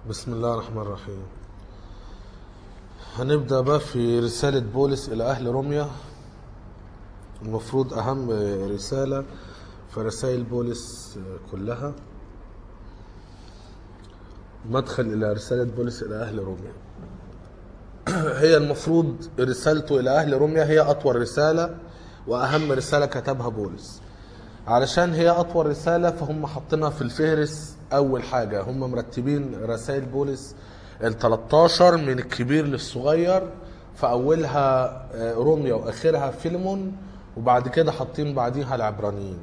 بسم الله الرحمن الرحيم هنبدأ بقى في رسالة بولس إلى أهل روميا المفروض أهم رسالة في رسائل بولس كلها مدخل إلى رسالة بولس إلى أهل روميا هي المفروض رسالته إلى أهل روميا هي أطول رسالة وأهم رسالة كتبها بولس علشان هي أطول رسالة فهم حاطينها في الفهرس أول حاجة هم مرتبين رسائل بولس ال 13 من الكبير للصغير فأولها روميا وآخرها فيلمون وبعد كده حاطين بعديها العبرانيين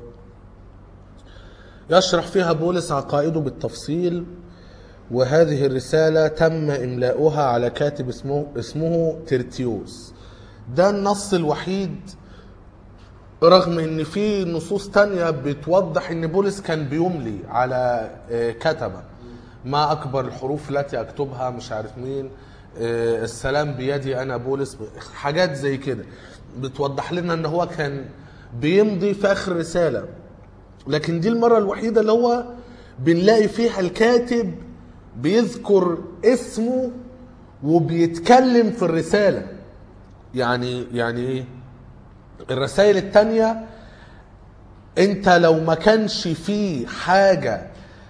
يشرح فيها بولس عقائده بالتفصيل وهذه الرسالة تم إملاؤها على كاتب اسمه, اسمه ترتيوس ده النص الوحيد رغم ان في نصوص تانية بتوضح ان بولس كان بيملي على كتبة ما اكبر الحروف التي اكتبها مش عارف مين السلام بيدي انا بولس حاجات زي كده بتوضح لنا ان هو كان بيمضي في اخر رسالة لكن دي المرة الوحيدة اللي هو بنلاقي فيها الكاتب بيذكر اسمه وبيتكلم في الرسالة يعني يعني ايه الرسائل التانية انت لو ما كانش في حاجة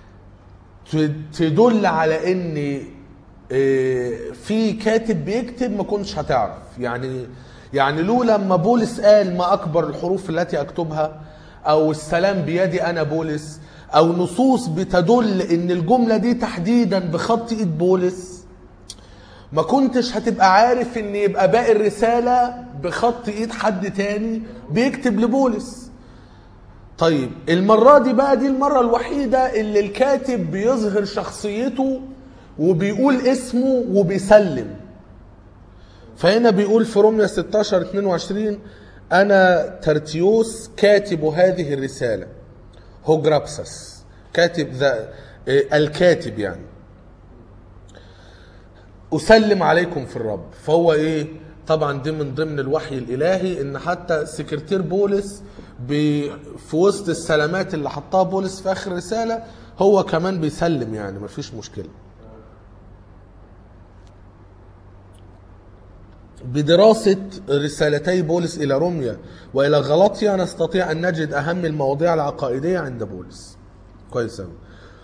تدل على ان في كاتب بيكتب ما كنتش هتعرف يعني يعني لولا لما بولس قال ما اكبر الحروف التي اكتبها او السلام بيدي انا بولس او نصوص بتدل ان الجملة دي تحديدا بخط ايد بولس ما كنتش هتبقى عارف ان يبقى باقي الرسالة بخط ايد حد تاني بيكتب لبولس طيب المرة دي بقى دي المرة الوحيدة اللي الكاتب بيظهر شخصيته وبيقول اسمه وبيسلم فهنا بيقول في روميا 16 22 انا ترتيوس كاتب هذه الرسالة هوجرابسس كاتب ذا الكاتب يعني اسلم عليكم في الرب فهو ايه طبعا دي من ضمن الوحي الالهي ان حتى سكرتير بولس في وسط السلامات اللي حطها بولس في اخر رساله هو كمان بيسلم يعني مفيش مشكله بدراسة رسالتي بولس إلى روميا وإلى غلطيا نستطيع أن نجد أهم المواضيع العقائدية عند بولس كويس أوي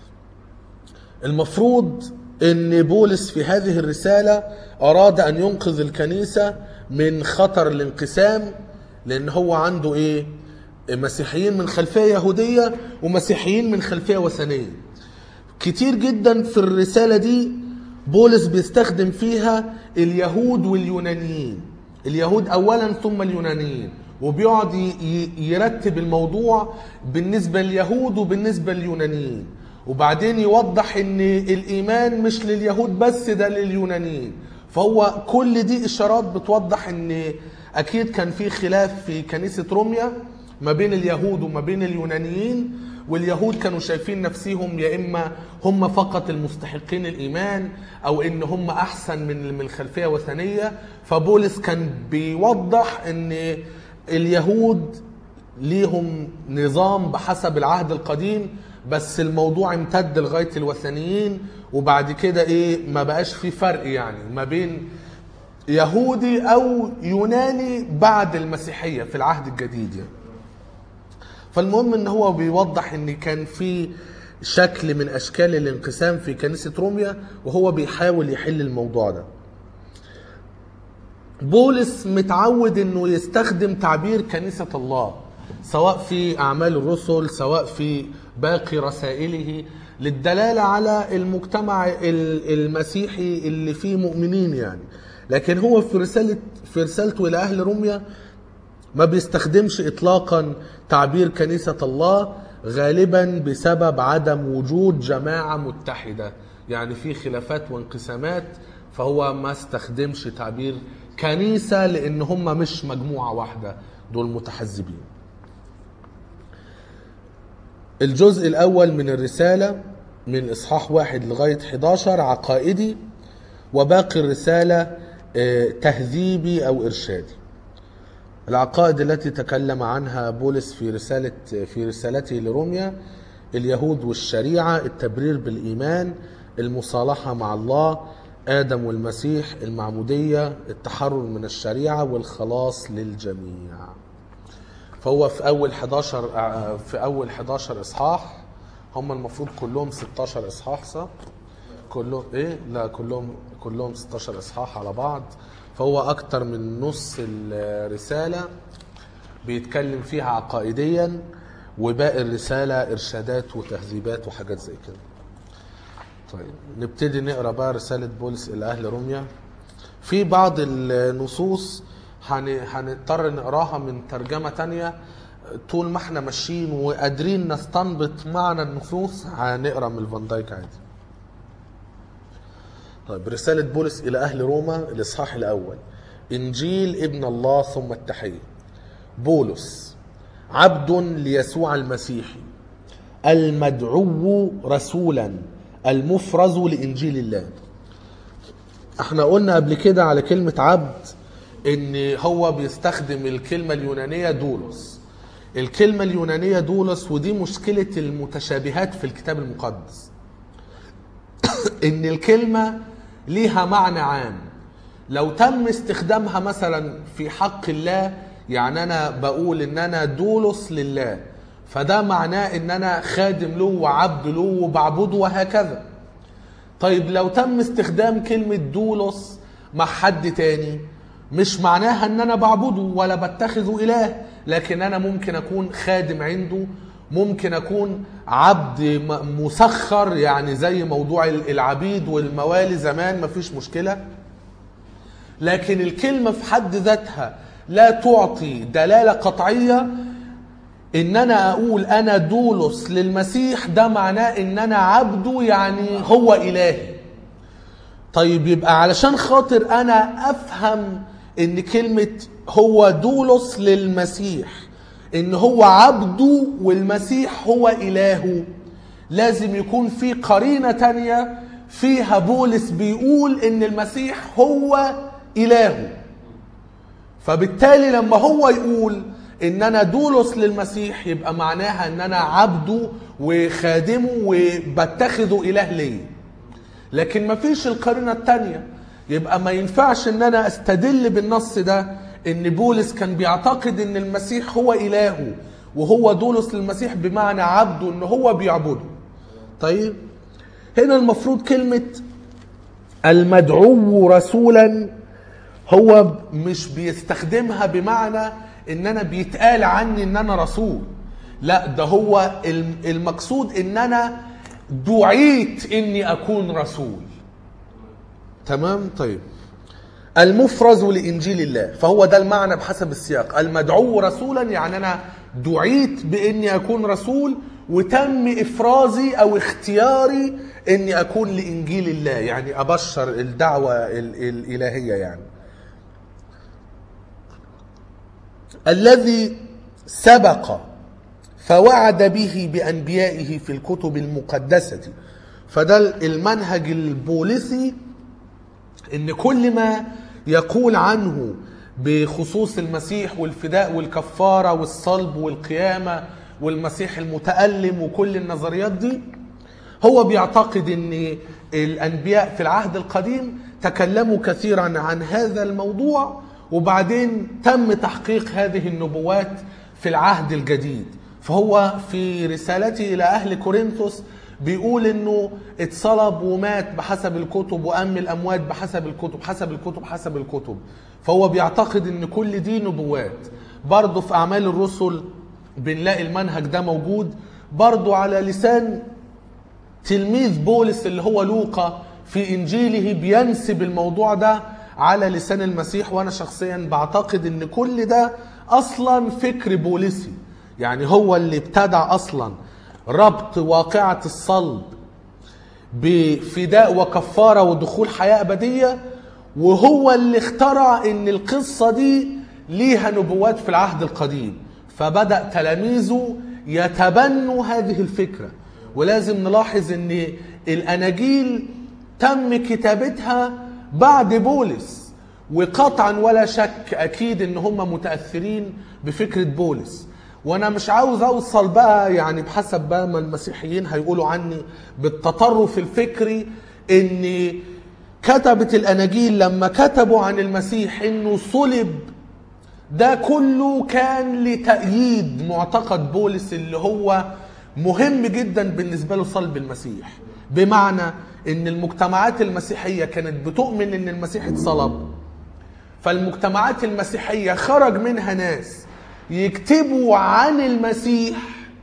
المفروض ان بولس في هذه الرسالة اراد ان ينقذ الكنيسة من خطر الانقسام لان هو عنده ايه مسيحيين من خلفية يهودية ومسيحيين من خلفية وثنية كتير جدا في الرسالة دي بولس بيستخدم فيها اليهود واليونانيين اليهود اولا ثم اليونانيين وبيقعد يرتب الموضوع بالنسبة لليهود وبالنسبة لليونانيين وبعدين يوضح ان الايمان مش لليهود بس ده لليونانيين فهو كل دي اشارات بتوضح ان اكيد كان في خلاف في كنيسه روميا ما بين اليهود وما بين اليونانيين واليهود كانوا شايفين نفسهم يا اما هم فقط المستحقين الايمان او ان هم احسن من من الخلفيه الوثنيه فبولس كان بيوضح ان اليهود ليهم نظام بحسب العهد القديم بس الموضوع امتد لغايه الوثنيين وبعد كده ايه ما بقاش في فرق يعني ما بين يهودي او يوناني بعد المسيحيه في العهد الجديد يعني. فالمهم ان هو بيوضح ان كان في شكل من اشكال الانقسام في كنيسه روميا وهو بيحاول يحل الموضوع ده بولس متعود انه يستخدم تعبير كنيسه الله سواء في اعمال الرسل سواء في باقي رسائله للدلاله على المجتمع المسيحي اللي فيه مؤمنين يعني لكن هو في رساله في رسالته الى اهل روميا ما بيستخدمش اطلاقا تعبير كنيسه الله غالبا بسبب عدم وجود جماعه متحده يعني في خلافات وانقسامات فهو ما استخدمش تعبير كنيسه لان هم مش مجموعه واحده دول متحزبين الجزء الأول من الرسالة من إصحاح واحد لغاية 11 عقائدي وباقي الرسالة تهذيبي أو إرشادي العقائد التي تكلم عنها بولس في رسالة في رسالته لروميا اليهود والشريعة التبرير بالإيمان المصالحة مع الله آدم والمسيح المعمودية التحرر من الشريعة والخلاص للجميع فهو في أول 11 آه، في أول 11 إصحاح هم المفروض كلهم 16 إصحاح صح؟ كلهم إيه؟ لا كلهم كلهم 16 إصحاح على بعض فهو أكتر من نص الرسالة بيتكلم فيها عقائديا وباقي الرسالة إرشادات وتهذيبات وحاجات زي كده طيب نبتدي نقرا بقى رسالة بولس إلى أهل روميا في بعض النصوص هن- هنضطر نقراها من ترجمة تانية طول ما احنا ماشيين وقادرين نستنبط معنى النصوص هنقرا من الفان دايك عادي طيب رسالة بولس إلى أهل روما الإصحاح الأول إنجيل ابن الله ثم التحية بولس عبد ليسوع المسيح المدعو رسولا المفرز لإنجيل الله احنا قلنا قبل كده على كلمة عبد ان هو بيستخدم الكلمة اليونانية دولوس الكلمة اليونانية دولوس ودي مشكلة المتشابهات في الكتاب المقدس ان الكلمة ليها معنى عام لو تم استخدامها مثلا في حق الله يعني انا بقول ان انا دولس لله فده معناه ان انا خادم له وعبد له وبعبده وهكذا طيب لو تم استخدام كلمة دولس مع حد تاني مش معناها ان انا بعبده ولا بتخذه اله لكن انا ممكن اكون خادم عنده ممكن اكون عبد م- مسخر يعني زي موضوع العبيد والموالي زمان مفيش مشكله لكن الكلمة في حد ذاتها لا تعطي دلالة قطعية ان انا اقول انا دولس للمسيح ده معناه ان انا عبده يعني هو الهي طيب يبقى علشان خاطر انا افهم ان كلمة هو دولس للمسيح ان هو عبده والمسيح هو الهه لازم يكون في قرينة تانية فيها بولس بيقول ان المسيح هو الهه فبالتالي لما هو يقول ان انا دولس للمسيح يبقى معناها ان انا عبده وخادمه وبتخذه اله ليه لكن مفيش القرينة التانية يبقى ما ينفعش ان انا استدل بالنص ده ان بولس كان بيعتقد ان المسيح هو الهه وهو دولس للمسيح بمعنى عبده ان هو بيعبده طيب هنا المفروض كلمة المدعو رسولا هو مش بيستخدمها بمعنى ان انا بيتقال عني ان انا رسول لا ده هو الم- المقصود ان انا دعيت اني اكون رسول تمام طيب المفرز لانجيل الله فهو ده المعنى بحسب السياق المدعو رسولا يعني انا دعيت باني اكون رسول وتم افرازي او اختياري اني اكون لانجيل الله يعني ابشر الدعوه ال- الالهيه يعني الذي سبق فوعد به بانبيائه في الكتب المقدسه فده المنهج البوليسي ان كل ما يقول عنه بخصوص المسيح والفداء والكفاره والصلب والقيامه والمسيح المتالم وكل النظريات دي هو بيعتقد ان الانبياء في العهد القديم تكلموا كثيرا عن هذا الموضوع وبعدين تم تحقيق هذه النبوات في العهد الجديد فهو في رسالته الى اهل كورنثوس بيقول انه اتصلب ومات بحسب الكتب وام الاموات بحسب الكتب حسب الكتب حسب الكتب فهو بيعتقد ان كل دي نبوات برضه في اعمال الرسل بنلاقي المنهج ده موجود برضه على لسان تلميذ بولس اللي هو لوقا في انجيله بينسب الموضوع ده على لسان المسيح وانا شخصيا بعتقد ان كل ده اصلا فكر بوليسي يعني هو اللي ابتدع اصلا ربط واقعة الصلب بفداء وكفارة ودخول حياة أبدية وهو اللي اخترع ان القصة دي ليها نبوات في العهد القديم فبدأ تلاميذه يتبنوا هذه الفكرة ولازم نلاحظ ان الاناجيل تم كتابتها بعد بولس وقطعا ولا شك اكيد ان هم متاثرين بفكره بولس وانا مش عاوز اوصل بقى يعني بحسب بقى ما المسيحيين هيقولوا عني بالتطرف الفكري ان كتبة الاناجيل لما كتبوا عن المسيح انه صلب ده كله كان لتأييد معتقد بولس اللي هو مهم جدا بالنسبة له صلب المسيح بمعنى ان المجتمعات المسيحية كانت بتؤمن ان المسيح اتصلب فالمجتمعات المسيحية خرج منها ناس يكتبوا عن المسيح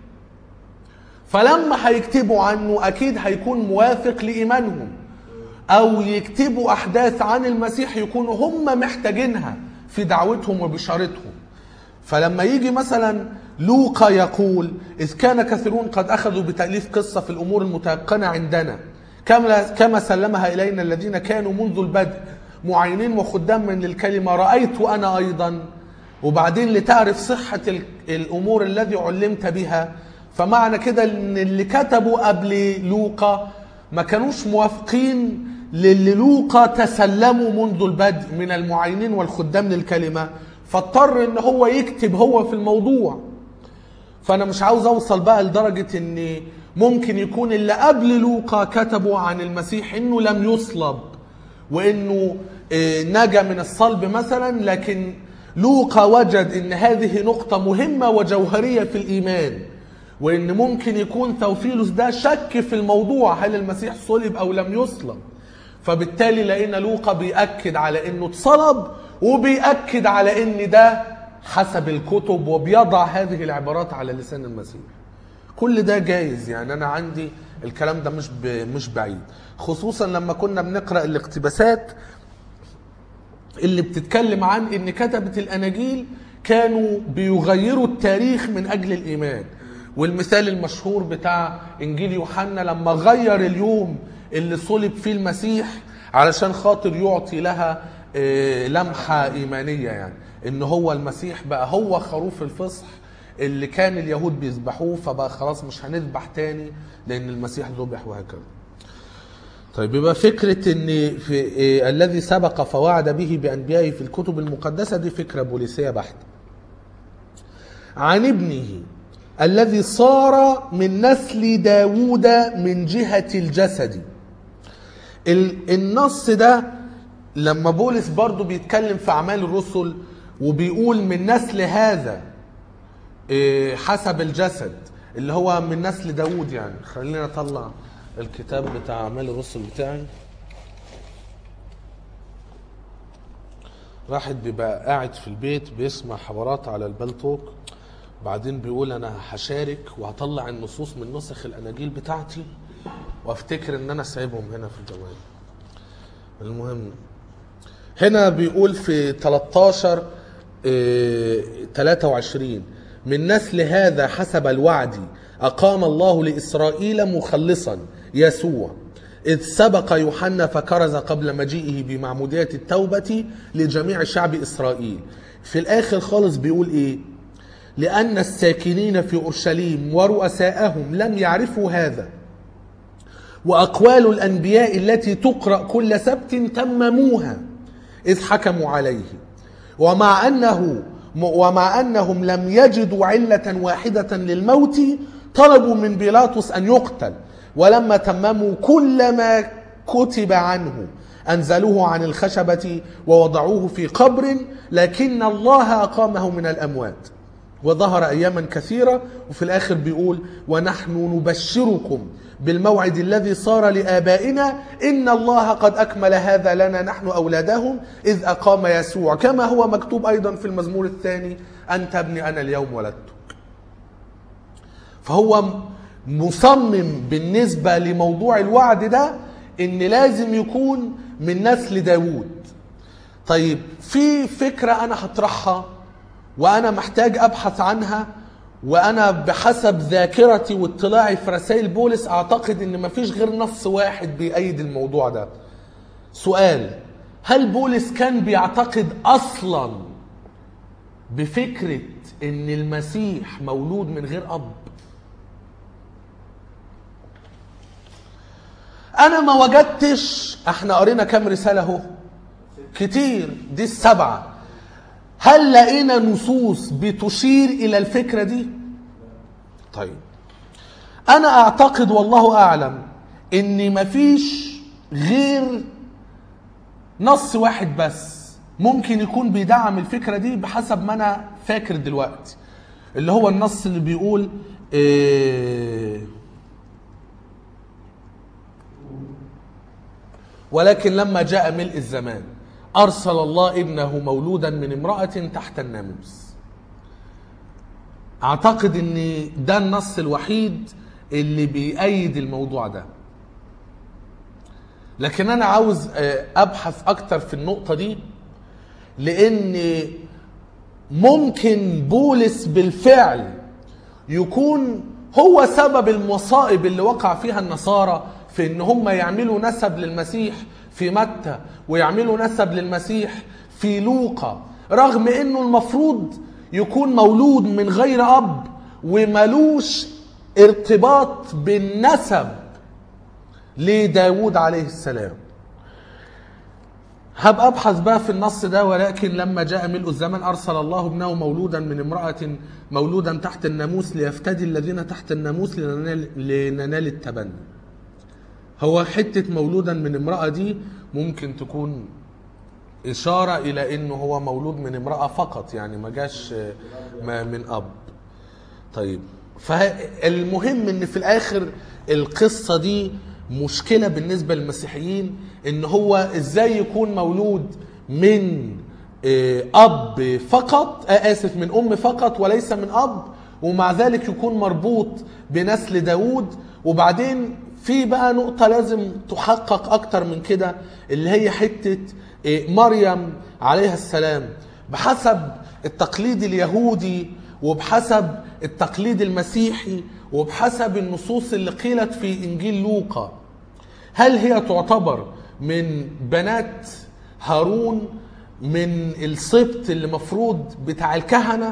فلما هيكتبوا عنه اكيد هيكون موافق لايمانهم او يكتبوا احداث عن المسيح يكونوا هم محتاجينها في دعوتهم وبشارتهم فلما يجي مثلا لوقا يقول اذ كان كثيرون قد اخذوا بتاليف قصه في الامور المتيقنه عندنا كما كما سلمها الينا الذين كانوا منذ البدء معينين وخداما للكلمه رايت انا ايضا وبعدين لتعرف صحه ال- الامور الذي علمت بها فمعنى كده ان اللي كتبوا قبل لوقا ما كانوش موافقين للي لوقا تسلموا منذ البدء من المعينين والخدام للكلمه فاضطر ان هو يكتب هو في الموضوع فانا مش عاوز اوصل بقى لدرجه ان ممكن يكون اللي قبل لوقا كتبوا عن المسيح انه لم يصلب وانه آه، نجا من الصلب مثلا لكن لوقا وجد ان هذه نقطه مهمه وجوهريه في الايمان وان ممكن يكون توفيلوس ده شك في الموضوع هل المسيح صلب او لم يصلب فبالتالي لقينا لوقا بيأكد على انه اتصلب وبيأكد على ان ده حسب الكتب وبيضع هذه العبارات على لسان المسيح كل ده جايز يعني انا عندي الكلام ده مش ب... مش بعيد خصوصا لما كنا بنقرا الاقتباسات اللي بتتكلم عن ان كتبه الاناجيل كانوا بيغيروا التاريخ من اجل الايمان والمثال المشهور بتاع انجيل يوحنا لما غير اليوم اللي صلب فيه المسيح علشان خاطر يعطي لها آه، لمحه ايمانيه يعني ان هو المسيح بقى هو خروف الفصح اللي كان اليهود بيذبحوه فبقى خلاص مش هنذبح تاني لان المسيح ذبح وهكذا طيب يبقى فكرة ان في إيه الذي سبق فوعد به بانبيائه في الكتب المقدسة دي فكرة بوليسية بحتة. عن ابنه الذي صار من نسل داوود من جهة الجسد. ال- النص ده لما بولس برضو بيتكلم في اعمال الرسل وبيقول من نسل هذا إيه، حسب الجسد اللي هو من نسل داوود يعني خلينا نطلع الكتاب بتاع اعمال الرسل بتاعي واحد بيبقى قاعد في البيت بيسمع حوارات على البلتوك بعدين بيقول انا هشارك وهطلع النصوص من نسخ الاناجيل بتاعتي وافتكر ان انا سايبهم هنا في الجوال المهم هنا بيقول في 13 آه، 23 من نسل هذا حسب الوعد أقام الله لإسرائيل مخلصا يسوع إذ سبق يوحنا فكرز قبل مجيئه بمعمودية التوبة لجميع شعب إسرائيل في الآخر خالص بيقول إيه لأن الساكنين في أورشليم ورؤساءهم لم يعرفوا هذا وأقوال الأنبياء التي تقرأ كل سبت تمموها إذ حكموا عليه ومع أنه ومع أنهم لم يجدوا علة واحدة للموت طلبوا من بيلاطس أن يقتل ولما تمموا كل ما كتب عنه أنزلوه عن الخشبة ووضعوه في قبر لكن الله أقامه من الأموات وظهر اياما كثيره وفي الاخر بيقول ونحن نبشركم بالموعد الذي صار لابائنا ان الله قد اكمل هذا لنا نحن اولادهم اذ اقام يسوع كما هو مكتوب ايضا في المزمور الثاني انت ابني انا اليوم ولدتك فهو مصمم بالنسبه لموضوع الوعد ده ان لازم يكون من نسل داوود طيب في فكره انا هطرحها وانا محتاج ابحث عنها وانا بحسب ذاكرتي واطلاعي في رسائل بولس اعتقد ان مفيش غير نص واحد بيأيد الموضوع ده سؤال هل بولس كان بيعتقد اصلا بفكرة ان المسيح مولود من غير اب انا ما وجدتش احنا قرينا كام رسالة اهو كتير دي السبعة هل لقينا نصوص بتشير الى الفكره دي طيب انا اعتقد والله اعلم ان مفيش غير نص واحد بس ممكن يكون بيدعم الفكره دي بحسب ما انا فاكر دلوقتي اللي هو النص اللي بيقول إيه ولكن لما جاء ملء الزمان أرسل الله ابنه مولودا من امرأة تحت الناموس أعتقد أن ده النص الوحيد اللي بيأيد الموضوع ده لكن أنا عاوز آه، أبحث أكتر في النقطة دي لأن ممكن بولس بالفعل يكون هو سبب المصائب اللي وقع فيها النصارى في ان هم يعملوا نسب للمسيح في متى ويعملوا نسب للمسيح في لوقا رغم انه المفروض يكون مولود من غير اب وملوش ارتباط بالنسب لداود عليه السلام هبقى ابحث بقى في النص ده ولكن لما جاء ملء الزمن ارسل الله ابنه مولودا من امراه مولودا تحت الناموس ليفتدي الذين تحت الناموس لننال, لننال التبني. هو حته مولودا من امراه دي ممكن تكون اشاره الى انه هو مولود من امراه فقط يعني ما جاش ما من اب. طيب فالمهم ان في الاخر القصه دي مشكله بالنسبه للمسيحيين ان هو ازاي يكون مولود من آه، اب فقط آه، اسف من ام فقط وليس من اب ومع ذلك يكون مربوط بنسل داود وبعدين في بقى نقطه لازم تحقق اكتر من كده اللي هي حته آه، مريم عليها السلام بحسب التقليد اليهودي وبحسب التقليد المسيحي وبحسب النصوص اللي قيلت في انجيل لوقا هل هي تعتبر من بنات هارون من السبط اللي مفروض بتاع الكهنة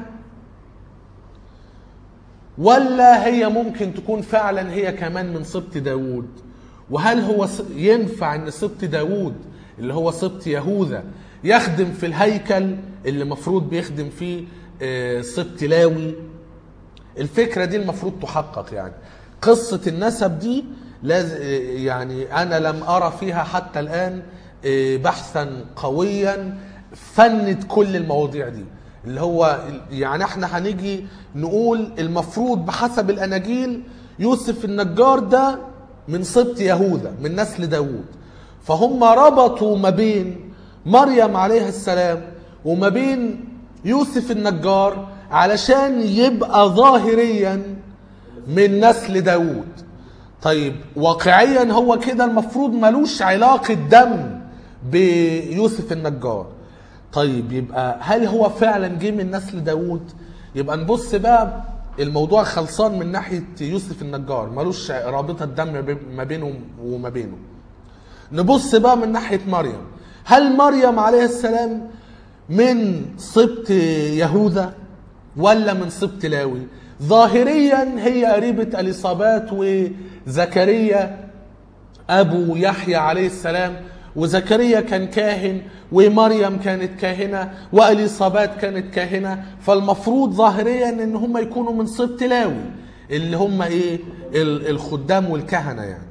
ولا هي ممكن تكون فعلا هي كمان من سبط داوود وهل هو س- ينفع ان سبط داوود اللي هو سبط يهوذا يخدم في الهيكل اللي مفروض بيخدم فيه آه، سبط لاوي الفكره دي المفروض تحقق يعني قصه النسب دي لازم يعني انا لم ارى فيها حتى الان آه، بحثا قويا فند كل المواضيع دي اللي هو يعني احنا هنيجي نقول المفروض بحسب الاناجيل يوسف النجار ده من سبط يهوذا من نسل داوود فهم ربطوا ما بين مريم عليها السلام وما بين يوسف النجار علشان يبقى ظاهريا من نسل داوود طيب واقعيا هو كده المفروض ملوش علاقة دم بيوسف النجار طيب يبقى هل هو فعلا جه من نسل داوود يبقى نبص بقى الموضوع خلصان من ناحية يوسف النجار ملوش رابطة دم ما بينه وما بينه نبص بقى من ناحية مريم هل مريم عليه السلام من سبط يهوذا ولا من سبط لاوي ظاهريا هي قريبة اليصابات وزكريا ابو يحيى عليه السلام وزكريا كان كاهن ومريم كانت كاهنة واليصابات كانت كاهنة فالمفروض ظاهريا ان هم يكونوا من سبط لاوي اللي هم ايه ال- الخدام والكهنة يعني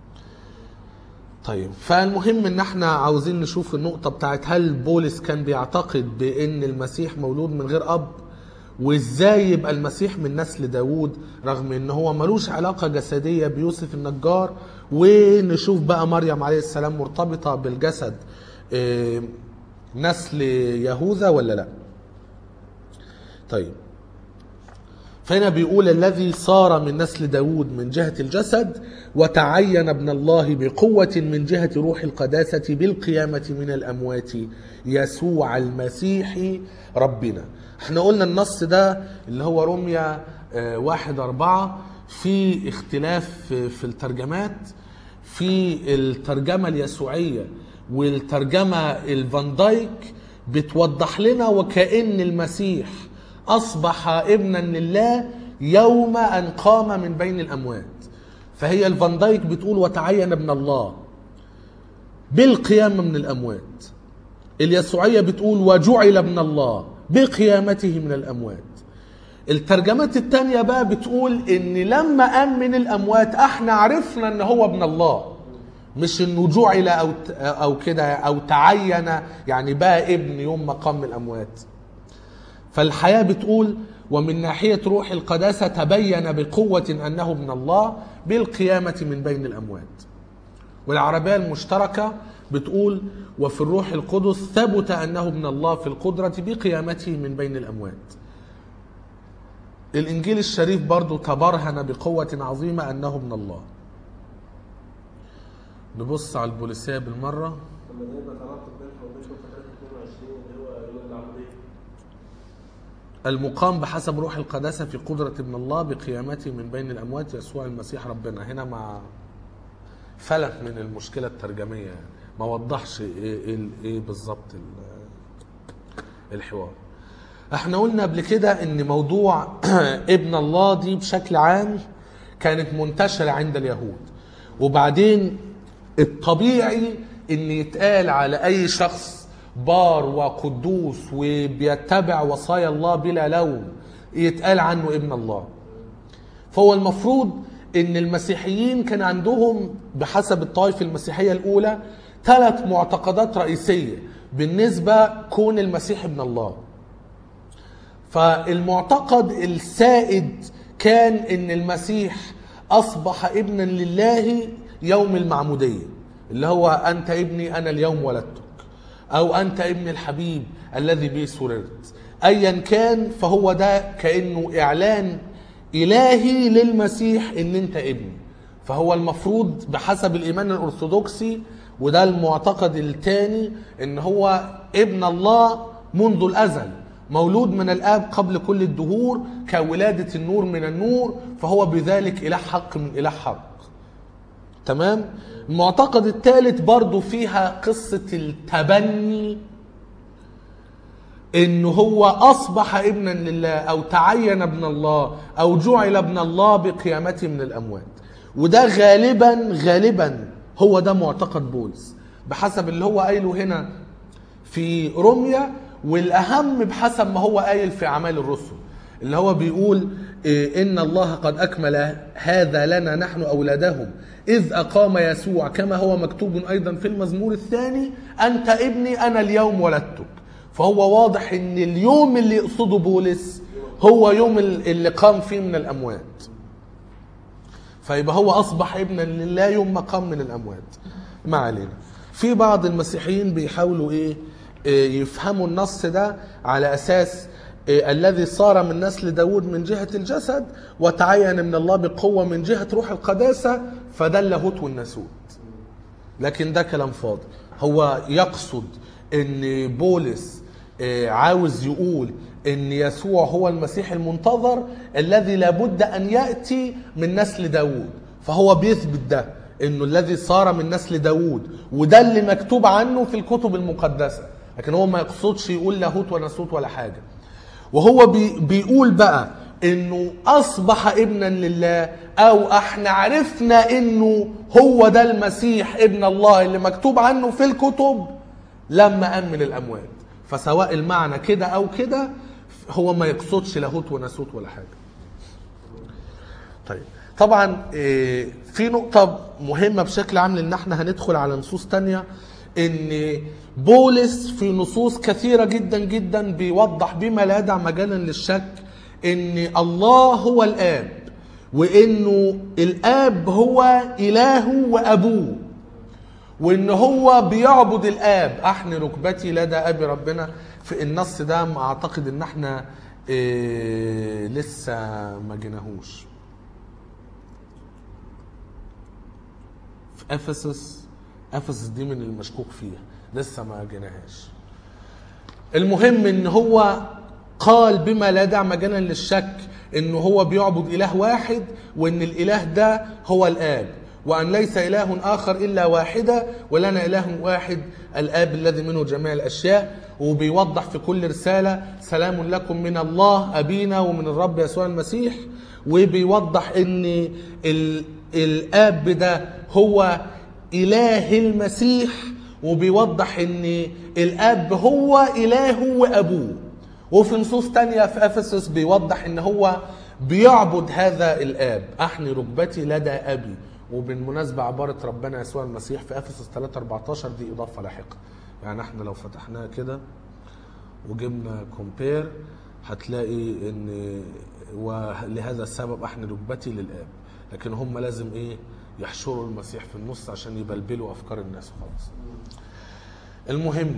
طيب فالمهم ان احنا عاوزين نشوف النقطة بتاعت هل بولس كان بيعتقد بان المسيح مولود من غير اب وازاي يبقى المسيح من نسل داوود رغم ان هو ملوش علاقة جسدية بيوسف النجار ونشوف بقى مريم عليه السلام مرتبطة بالجسد آه، نسل يهوذا ولا لا طيب فهنا بيقول الذي صار من نسل داود من جهة الجسد وتعين ابن الله بقوة من جهة روح القداسة بالقيامة من الأموات يسوع المسيح ربنا احنا قلنا النص ده اللي هو رمية آه، واحد أربعة في اختلاف في- في الترجمات في الترجمة اليسوعية والترجمة الفان دايك بتوضح لنا وكأن المسيح أصبح ابنا لله يوم أن قام من بين الأموات فهي الفان دايك بتقول وتعين ابن الله بالقيامة من الأموات اليسوعية بتقول وجعل ابن الله بقيامته من الأموات الترجمات التانية بقى بتقول ان لما قام من الاموات احنا عرفنا ان هو ابن الله مش انه جعل او او كده او تعين يعني بقى ابن يوم ما قام من الاموات فالحياة بتقول ومن ناحية روح القداسة تبين بقوة أنه ابن الله بالقيامة من بين الأموات والعربية المشتركة بتقول وفي الروح القدس ثبت أنه ابن الله في القدرة بقيامته من بين الأموات الإنجيل الشريف برضو تبرهن بقوة عظيمة أنه ابن الله نبص على البوليسية بالمرة لما ده يبقى ترابط بينها وبين فترات 22 اللي هو يوم العمودية المقام بحسب روح القداسة في قدرة ابن الله بقيامته من بين الأموات يسوع المسيح ربنا هنا مع فلت من المشكلة الترجمية يعني. ما وضحش ايه, إيه, إيه بالظبط ال- الحوار احنا قلنا قبل كده ان موضوع ابن الله دي بشكل عام كانت منتشرة عند اليهود وبعدين الطبيعي ان يتقال على اي شخص بار وقدوس وبيتبع وصايا الله بلا لوم يتقال عنه ابن الله فهو المفروض ان المسيحيين كان عندهم بحسب الطائفة المسيحية الاولى ثلاث معتقدات رئيسية بالنسبة كون المسيح ابن الله فالمعتقد السائد كان ان المسيح اصبح ابنا لله يوم المعموديه اللي هو انت ابني انا اليوم ولدتك او انت ابن الحبيب الذي به سررت ايا كان فهو ده كانه اعلان الهي للمسيح ان انت ابني فهو المفروض بحسب الايمان الارثوذكسي وده المعتقد الثاني ان هو ابن الله منذ الازل مولود من الاب قبل كل الدهور كولاده النور من النور فهو بذلك اله حق من اله حق تمام المعتقد الثالث برضو فيها قصة التبني انه هو اصبح ابنا لله او تعين ابن الله او جعل ابن الله بقيامته من الاموات وده غالبا غالبا هو ده معتقد بولس بحسب اللي هو قايله هنا في روميا والاهم بحسب ما هو قايل في اعمال الرسل اللي هو بيقول إيه، ان الله قد اكمل هذا لنا نحن اولادهم اذ اقام يسوع كما هو مكتوب ايضا في المزمور الثاني انت ابني انا اليوم ولدتك فهو واضح ان اليوم اللي يقصده بولس هو يوم اللي قام فيه من الاموات فيبقى هو اصبح ابنا لله يوم ما قام من الاموات ما علينا في بعض المسيحيين بيحاولوا ايه إيه، يفهموا النص ده على اساس إيه، الذي صار من نسل داود من جهة الجسد وتعين من الله بقوة من جهة روح القداسة فده اللاهوت والناسوت لكن ده كلام فاضي هو يقصد ان بولس آه، عاوز يقول ان يسوع هو المسيح المنتظر الذي لابد ان ياتي من نسل داوود فهو بيثبت ده انه الذي صار من نسل داوود وده اللي مكتوب عنه في الكتب المقدسه لكن هو ما يقصدش يقول لاهوت ولا ناسوت ولا حاجه وهو بي بيقول بقى انه اصبح ابنا لله او احنا عرفنا انه هو ده المسيح ابن الله اللي مكتوب عنه في الكتب لما قام من الاموات فسواء المعنى كده او كده هو ما يقصدش لاهوت وناسوت ولا حاجه طيب طبعا إيه، في نقطة مهمة بشكل عام لأن احنا هندخل على نصوص تانية إن بولس في نصوص كثيرة جدا جدا بيوضح بما لا يدع مجالا للشك إن الله هو الآب وإنه الآب هو إله وأبوه وإن هو بيعبد الآب أحن ركبتي لدى أبي ربنا في النص ده ما أعتقد إن احنا إيه لسه ما جيناهوش في افسس افسس دي من المشكوك فيها لسه ما جيناهاش المهم ان هو قال بما لا دع مجالا للشك ان هو بيعبد اله واحد وان الاله ده هو الاب وان ليس اله اخر الا واحده ولنا اله واحد الاب الذي منه جميع الاشياء وبيوضح في كل رساله سلام لكم من الله ابينا ومن الرب يسوع المسيح وبيوضح ان ال- الاب ده هو اله المسيح وبيوضح ان الاب هو اله وابوه وفي نصوص تانية في افسس بيوضح ان هو بيعبد هذا الاب احني ركبتي لدى ابي وبالمناسبة عبارة ربنا يسوع المسيح في افسس 3 14 دي اضافة لاحقة يعني احنا لو فتحناها كده وجبنا كومبير هتلاقي ان ولهذا السبب احني ركبتي للاب لكن هم لازم ايه يحشروا المسيح في النص عشان يبلبلوا افكار الناس خالص المهم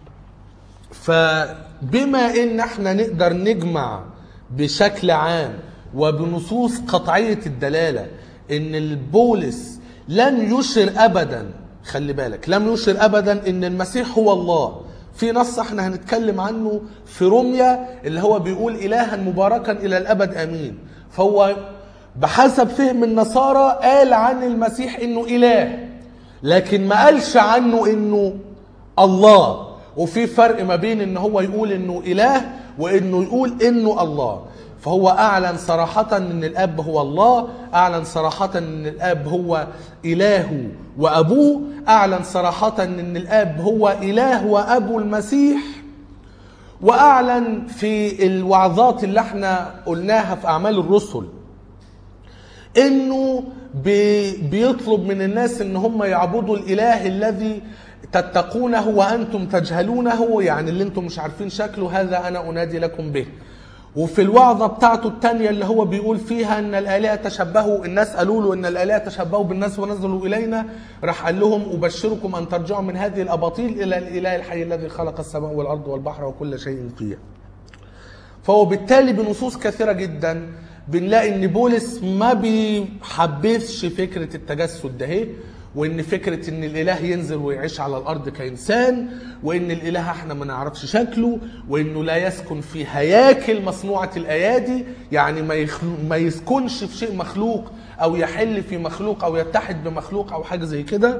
فبما ان احنا نقدر نجمع بشكل عام وبنصوص قطعية الدلالة ان البولس لم يشر ابدا خلي بالك لم يشر ابدا ان المسيح هو الله في نص احنا هنتكلم عنه في روميا اللي هو بيقول الها مباركا الى الابد امين فهو بحسب فهم النصارى قال عن المسيح انه اله لكن ما قالش عنه انه الله وفي فرق ما بين ان هو يقول انه اله وانه يقول انه الله فهو اعلن صراحة ان الاب هو الله اعلن صراحة ان الاب هو اله وابوه اعلن صراحة ان الاب هو اله وابو المسيح واعلن في الوعظات اللي احنا قلناها في اعمال الرسل انه بي بيطلب من الناس ان هم يعبدوا الاله الذي تتقونه وانتم تجهلونه يعني اللي انتم مش عارفين شكله هذا انا انادي لكم به وفي الوعظة بتاعته التانية اللي هو بيقول فيها ان الآلهة تشبهوا الناس قالوا له ان الآلهة تشبهوا بالناس ونزلوا إلينا راح قال لهم أبشركم أن ترجعوا من هذه الأباطيل إلى الإله الحي الذي خلق السماء والأرض والبحر وكل شيء فيها فهو بالتالي بنصوص كثيرة جدا بنلاقي ان بولس ما بيحبذش فكرة التجسد ده هي وان فكرة ان الاله ينزل ويعيش على الارض كانسان وان الاله احنا ما نعرفش شكله وانه لا يسكن في هياكل مصنوعة الايادي يعني ما, يخلو ما يسكنش في شيء مخلوق او يحل في مخلوق او يتحد بمخلوق او حاجة زي كده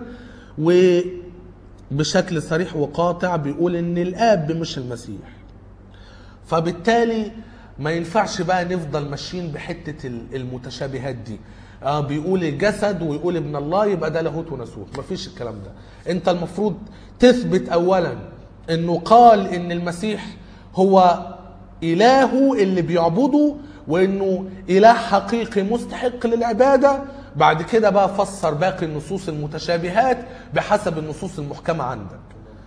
وبشكل صريح وقاطع بيقول ان الاب مش المسيح فبالتالي ما ينفعش بقى نفضل ماشيين بحته المتشابهات دي اه بيقول الجسد ويقول ابن الله يبقى ده لاهوت وناسوت مفيش الكلام ده انت المفروض تثبت اولا انه قال ان المسيح هو الهه اللي بيعبده وانه اله حقيقي مستحق للعباده بعد كده بقى فسر باقي النصوص المتشابهات بحسب النصوص المحكمه عندك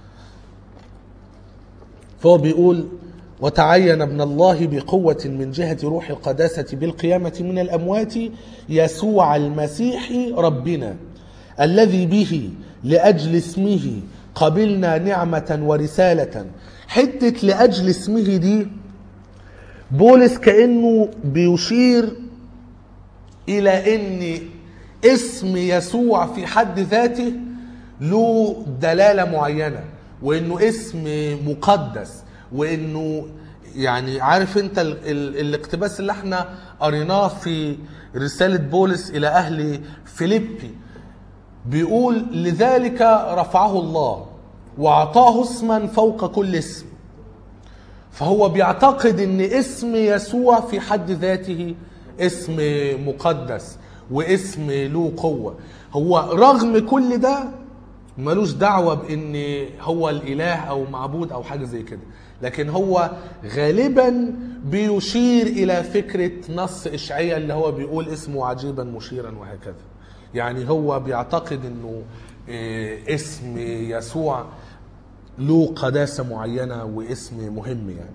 فهو بيقول وتعين ابن الله بقوة من جهة روح القداسة بالقيامة من الأموات يسوع المسيح ربنا الذي به لأجل اسمه قبلنا نعمة ورسالة حتة لأجل اسمه دي بولس كأنه بيشير إلى أن اسم يسوع في حد ذاته له دلالة معينة وأنه اسم مقدس وانه يعني عارف انت ال ال الاقتباس اللي احنا قريناه في رسالة بولس الى اهل فيليبي بيقول لذلك رفعه الله واعطاه اسما فوق كل اسم فهو بيعتقد ان اسم يسوع في حد ذاته اسم مقدس واسم له قوة هو رغم كل ده ملوش دعوة بان هو الاله او معبود او حاجة زي كده لكن هو غالبا بيشير الى فكرة نص اشعياء اللي هو بيقول اسمه عجيبا مشيرا وهكذا يعني هو بيعتقد انه اسم يسوع له قداسة معينة واسم مهم يعني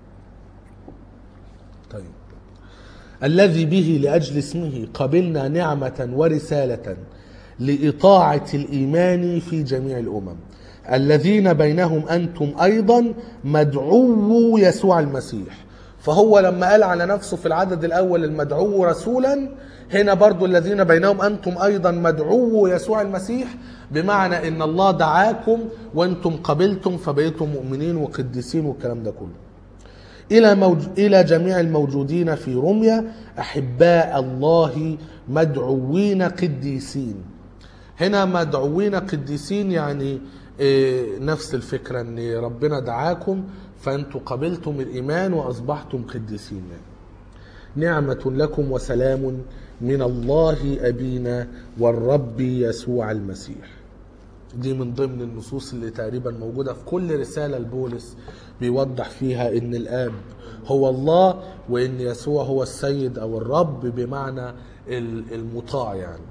طيب الذي به لأجل اسمه قبلنا نعمة ورسالة لإطاعة الإيمان في جميع الأمم الذين بينهم أنتم أيضا مدعو يسوع المسيح فهو لما قال على نفسه في العدد الأول المدعو رسولا هنا برضو الذين بينهم أنتم أيضا مدعو يسوع المسيح بمعنى إن الله دعاكم وأنتم قبلتم فبقيتم مؤمنين وقديسين والكلام ده كله إلى, موج... إلى جميع الموجودين في روميا أحباء الله مدعوين قديسين هنا مدعوين قديسين يعني نفس الفكرة ان ربنا دعاكم فانتم قبلتم الايمان واصبحتم قديسين نعمة لكم وسلام من الله ابينا والرب يسوع المسيح دي من ضمن النصوص اللي تقريبا موجودة في كل رسالة لبولس بيوضح فيها ان الاب هو الله وان يسوع هو السيد او الرب بمعنى ال- المطاع يعني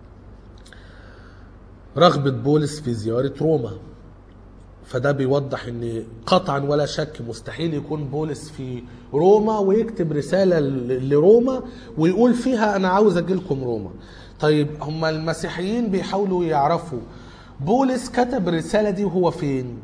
رغبة بولس في زيارة روما فده بيوضح ان قطعا ولا شك مستحيل يكون بولس في روما ويكتب رسالة ل- لروما ويقول فيها انا عاوز اجي لكم روما طيب هم المسيحيين بيحاولوا يعرفوا بولس كتب الرسالة دي وهو فين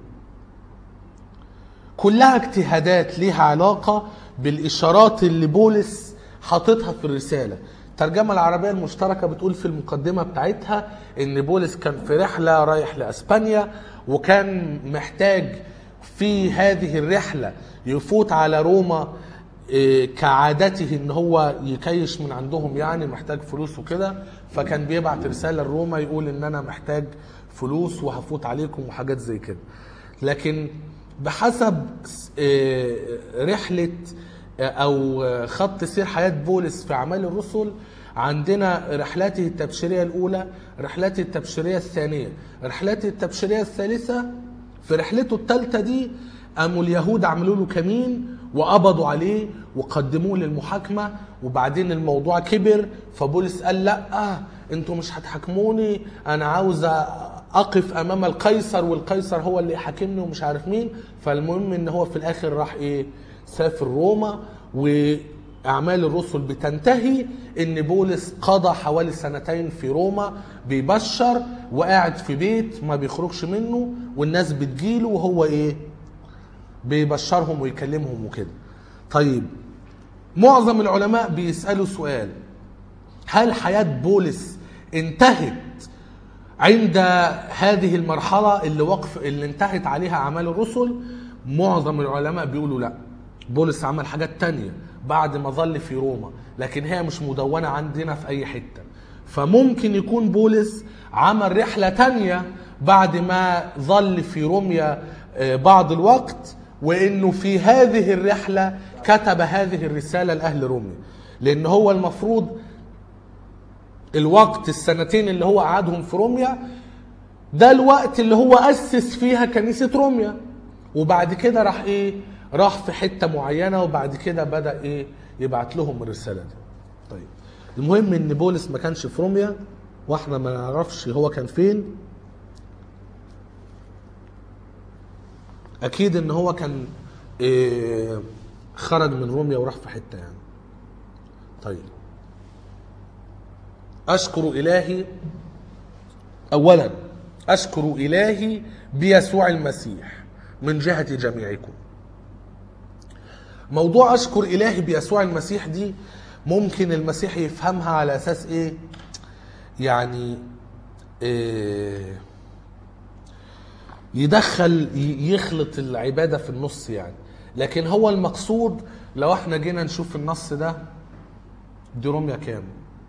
كلها اجتهادات ليها علاقة بالإشارات اللي بولس حاططها في الرسالة الترجمة العربية المشتركة بتقول في المقدمة بتاعتها إن بولس كان في رحلة رايح لأسبانيا وكان محتاج في هذه الرحلة يفوت على روما إيه، كعادته ان هو يكيش من عندهم يعني محتاج فلوس وكده فكان بيبعت رسالة لروما يقول ان انا محتاج فلوس وهفوت عليكم وحاجات زي كده لكن بحسب آه، رحلة آه، أو آه، خط سير حياة بولس في أعمال الرسل عندنا رحلاته التبشيرية الأولى رحلاته التبشيرية الثانية رحلاته التبشيرية الثالثة في رحلته الثالثة دي قاموا اليهود عملوا له كمين وقبضوا عليه وقدموه للمحاكمة وبعدين الموضوع كبر فبولس قال لا انتوا مش هتحاكموني انا عاوز اقف امام القيصر والقيصر هو اللي يحاكمني ومش عارف مين فالمهم ان هو في الاخر راح ايه سافر روما واعمال الرسل بتنتهي ان بولس قضى حوالي سنتين في روما بيبشر وقاعد في بيت ما بيخرجش منه والناس بتجيله وهو ايه بيبشرهم ويكلمهم وكده طيب معظم العلماء بيسألوا سؤال هل حياة بولس انتهت عند هذه المرحلة اللي وقف اللي انتهت عليها أعمال الرسل معظم العلماء بيقولوا لا بولس عمل حاجات تانية بعد ما ظل في روما لكن هي مش مدونة عندنا في أي حتة فممكن يكون بولس عمل رحلة تانية بعد ما ظل في روميا آه، بعض الوقت وانه في هذه الرحلة كتب هذه الرسالة لأهل روميا لأن هو المفروض الوقت السنتين اللي هو قعدهم في روميا ده الوقت اللي هو أسس فيها كنيسة روميا وبعد كده راح ايه راح في حتة معينة وبعد كده بدأ ايه يبعت لهم الرسالة دي طيب المهم ان بولس ما كانش في روميا واحنا ما نعرفش هو كان فين اكيد ان هو كان إيه خرج من روميا وراح في حته يعني طيب اشكر الهي اولا اشكر الهي بيسوع المسيح من جهه جميعكم موضوع اشكر الهي بيسوع المسيح دي ممكن المسيح يفهمها على اساس ايه يعني إيه يدخل ي- يخلط العباده في النص يعني لكن هو المقصود لو احنا جينا نشوف النص ده دي روميا كام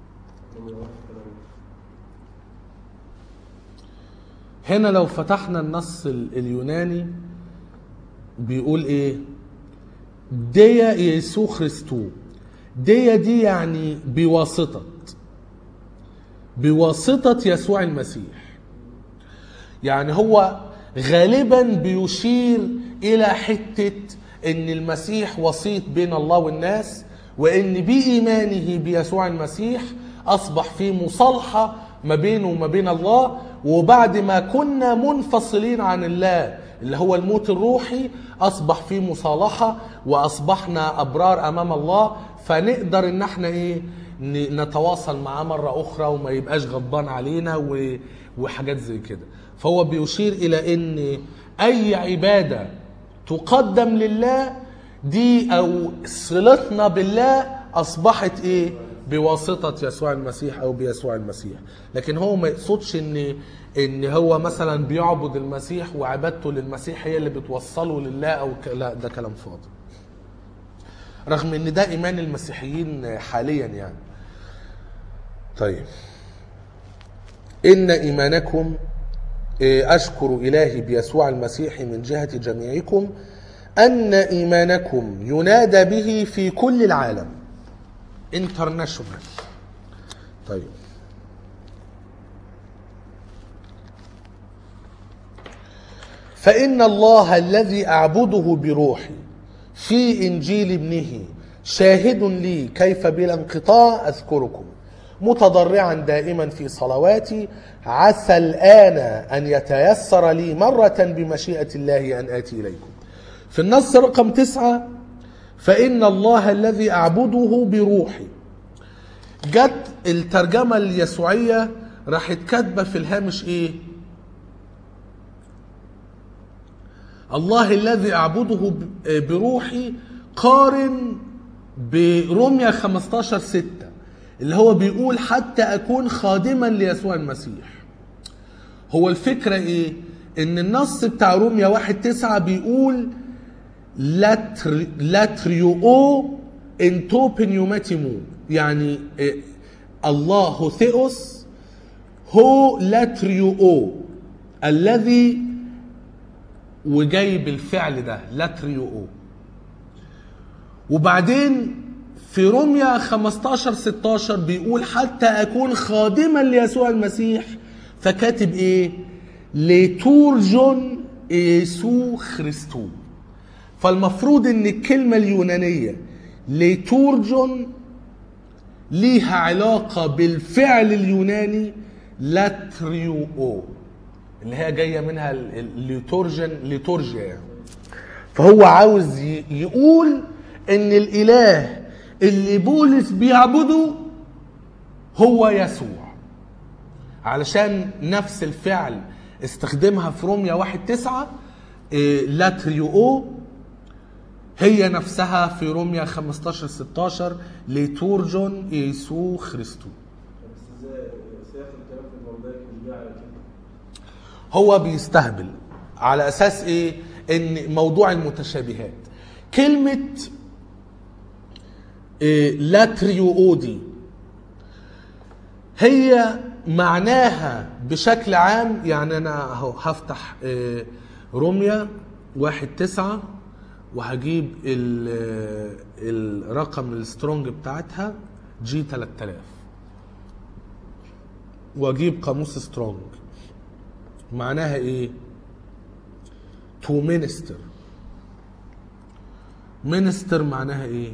هنا لو فتحنا النص ال- اليوناني بيقول ايه ديا يسوع خريستو ديا دي يعني بواسطة بواسطة يسوع المسيح يعني هو غالبا بيشير الى حته ان المسيح وسيط بين الله والناس وان بايمانه بيسوع المسيح اصبح في مصالحه ما بينه وما بين الله وبعد ما كنا منفصلين عن الله اللي هو الموت الروحي اصبح في مصالحه واصبحنا ابرار امام الله فنقدر ان احنا ايه ن- نتواصل معاه مرة أخرى وما يبقاش غضبان علينا و- وحاجات زي كده فهو بيشير إلى أن أي عبادة تقدم لله دي أو صلتنا بالله أصبحت إيه بواسطة يسوع المسيح أو بيسوع المسيح لكن هو ما يقصدش أن ان هو مثلا بيعبد المسيح وعبادته للمسيح هي اللي بتوصله لله او ك... لا ده كلام فاضي رغم ان ده ايمان المسيحيين حاليا يعني طيب ان ايمانكم إيه، اشكر الهي بيسوع المسيح من جهه جميعكم ان ايمانكم ينادى به في كل العالم انترناشونال طيب فإن الله الذي أعبده بروحي في إنجيل ابنه شاهد لي كيف بلا انقطاع أذكركم متضرعا دائما في صلواتي عسى الآن أن يتيسر لي مرة بمشيئة الله أن آتي إليكم في النص رقم تسعة فإن الله الذي أعبده بروحي جت الترجمة اليسوعية راحت كاتبة في الهامش إيه الله الذي أعبده ب- بروحي قارن برمية 15 ستة اللي هو بيقول حتى أكون خادما ليسوع المسيح هو الفكرة إيه؟ إن النص بتاع روميا واحد تسعة بيقول لاتر لاتريو انتو بنيوماتيمو يعني إيه الله ثيوس هو لاتريو الذي وجاي بالفعل ده لاتريو وبعدين في روميا 15 16 بيقول حتى اكون خادما ليسوع المسيح فكاتب ايه لتورجون يسوع خريستو فالمفروض ان الكلمه اليونانيه لتورجون ليها علاقه بالفعل اليوناني لاتريو اللي هي جايه منها ال- ال- الليتورجن ليتورجيا يعني فهو عاوز ي- يقول ان الاله اللي بولس بيعبده هو يسوع علشان نفس الفعل استخدمها في روميا واحد تسعة إيه، لاتريو هي نفسها في روميا 15 16 لتورجون يسوع خريستو بس ازاي سياق الكلام في الموضوع مش جاي على كده هو بيستهبل على اساس ايه ان موضوع المتشابهات كلمه إيه لاتريو دي هي معناها بشكل عام يعني انا اهو هفتح إيه روميا واحد تسعة وهجيب ال- الرقم السترونج بتاعتها جي 3000 واجيب قاموس سترونج معناها ايه تو مينستر مينستر معناها ايه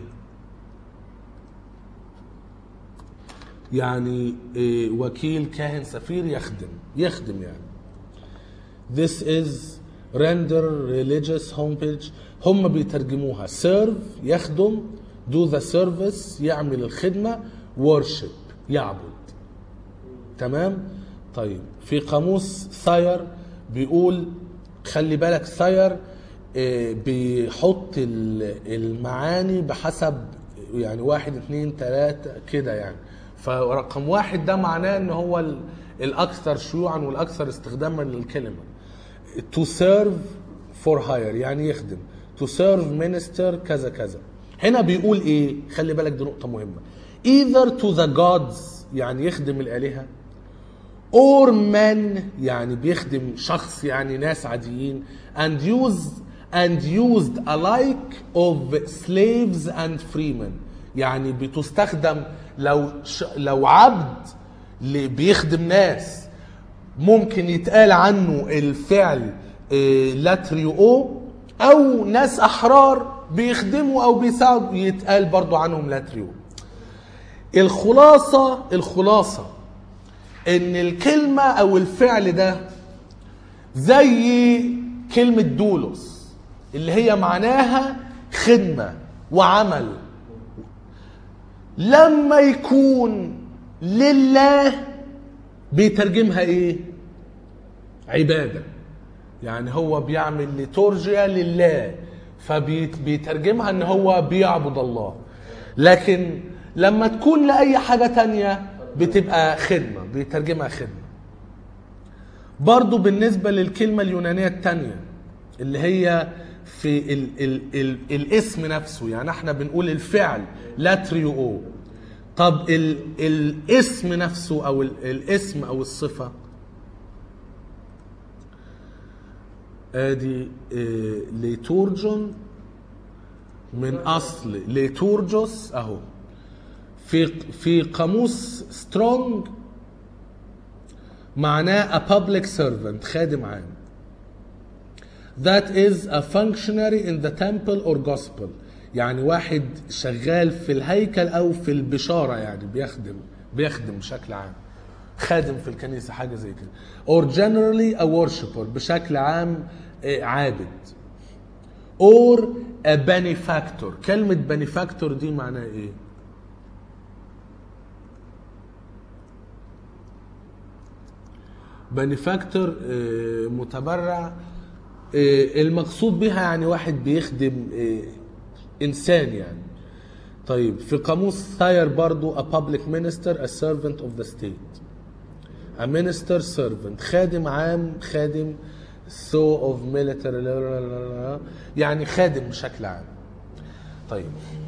يعني إيه وكيل كاهن سفير يخدم يخدم يعني This is render religious homepage هم بيترجموها serve يخدم do the service يعمل الخدمة worship يعبد تمام طيب في قاموس ثاير بيقول خلي بالك ثاير آه، بيحط ال- المعاني بحسب يعني واحد اتنين تلاتة كده يعني فرقم واحد ده معناه ان هو ال- الاكثر شيوعا والاكثر استخداما للكلمه to serve for hire يعني يخدم to serve minister كذا كذا هنا بيقول ايه خلي بالك دي نقطة مهمة either to the gods يعني يخدم الآلهة or men يعني بيخدم شخص يعني ناس عاديين and used and used alike of slaves and freemen يعني بتستخدم لو ش... لو عبد اللي بيخدم ناس ممكن يتقال عنه الفعل إيه، لاتريو او ناس احرار بيخدموا او بيساعدوا يتقال برضو عنهم لاتريو الخلاصة الخلاصة ان الكلمة او الفعل ده زي كلمة دولوس اللي هي معناها خدمة وعمل لما يكون لله بيترجمها ايه عبادة يعني هو بيعمل ليتورجيا لله فبيترجمها ان هو بيعبد الله لكن لما تكون لأي حاجة تانية بتبقى خدمة بيترجمها خدمة برضو بالنسبة للكلمة اليونانية التانية اللي هي في ال ال ال الاسم نفسه يعني احنا بنقول الفعل لاتريو طب ال الاسم نفسه او ال الاسم او الصفة ادي إيه، ليتورجون من اصل ليتورجوس اهو في في قاموس سترونج معناه a public servant خادم عام that is a functionary in the temple or gospel يعني واحد شغال في الهيكل او في البشاره يعني بيخدم بيخدم بشكل عام خادم في الكنيسه حاجه زي كده or generally a worshipper بشكل عام آه، عابد or a benefactor كلمه benefactor دي معناها ايه بنفاكتور متبرع آه، المقصود بها يعني واحد بيخدم آه، انسان يعني طيب في قاموس ثاير برضو a public minister a servant of the state a minister servant خادم عام خادم so of military لا- لا- لا- لا- يعني خادم بشكل عام طيب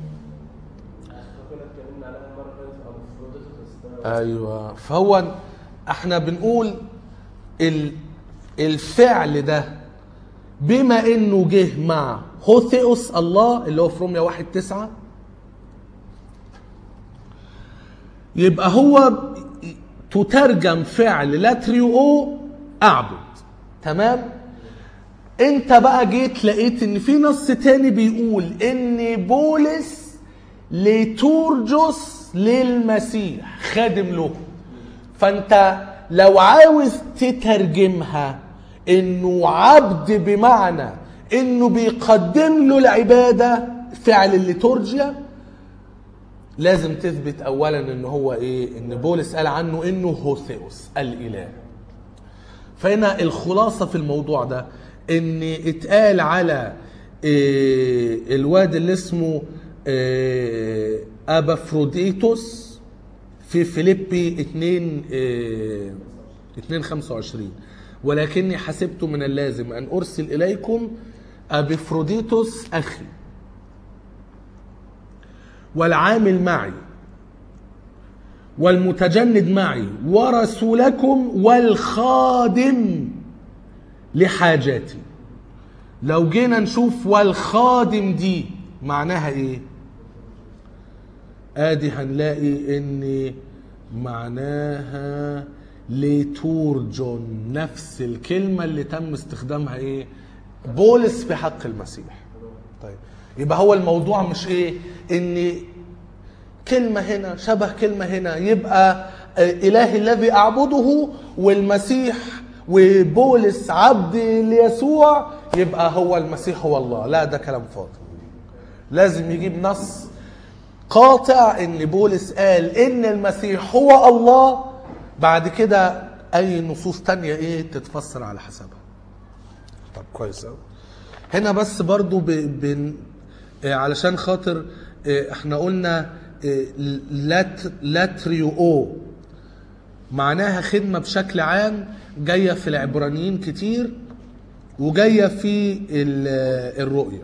كنا اتكلمنا عليها المره اللي فاتت او في روضه الستار ايوه فهو احنا بنقول ال الفعل ده بما انه جه مع هوثيوس الله اللي هو في روميا واحد تسعة يبقى هو تترجم فعل لاتريو اعبد تمام انت بقى جيت لقيت ان في نص تاني بيقول ان بولس لتورجوس للمسيح خادم له فانت لو عاوز تترجمها انه عبد بمعنى انه بيقدم له العباده فعل الليتورجيا لازم تثبت اولا ان هو ايه ان بولس قال عنه انه هوثيوس الاله فهنا الخلاصه في الموضوع ده ان اتقال على إيه الواد اللي اسمه إيه ابافروديتوس في فيليبي 2 إيه 2 25 ولكني حسبت من اللازم ان ارسل اليكم ابافروديتوس اخي والعامل معي والمتجند معي ورسولكم والخادم لحاجاتي لو جينا نشوف والخادم دي معناها ايه ادي هنلاقي ان معناها لتورجون نفس الكلمة اللي تم استخدامها ايه بولس في حق المسيح طيب يبقى هو الموضوع مش ايه ان كلمة هنا شبه كلمة هنا يبقى آه، إلهي الذي أعبده والمسيح وبولس عبد ليسوع يبقى هو المسيح هو الله لا ده كلام فاضي لازم يجيب نص قاطع ان بولس قال ان المسيح هو الله بعد كده اي نصوص تانية ايه تتفسر على حسبها طب كويس قوي هنا بس برضو ب... ب... آه، علشان خاطر آه، احنا قلنا آه، لات... لاتريو او معناها خدمة بشكل عام جاية في العبرانيين كتير وجاية في ال- الرؤية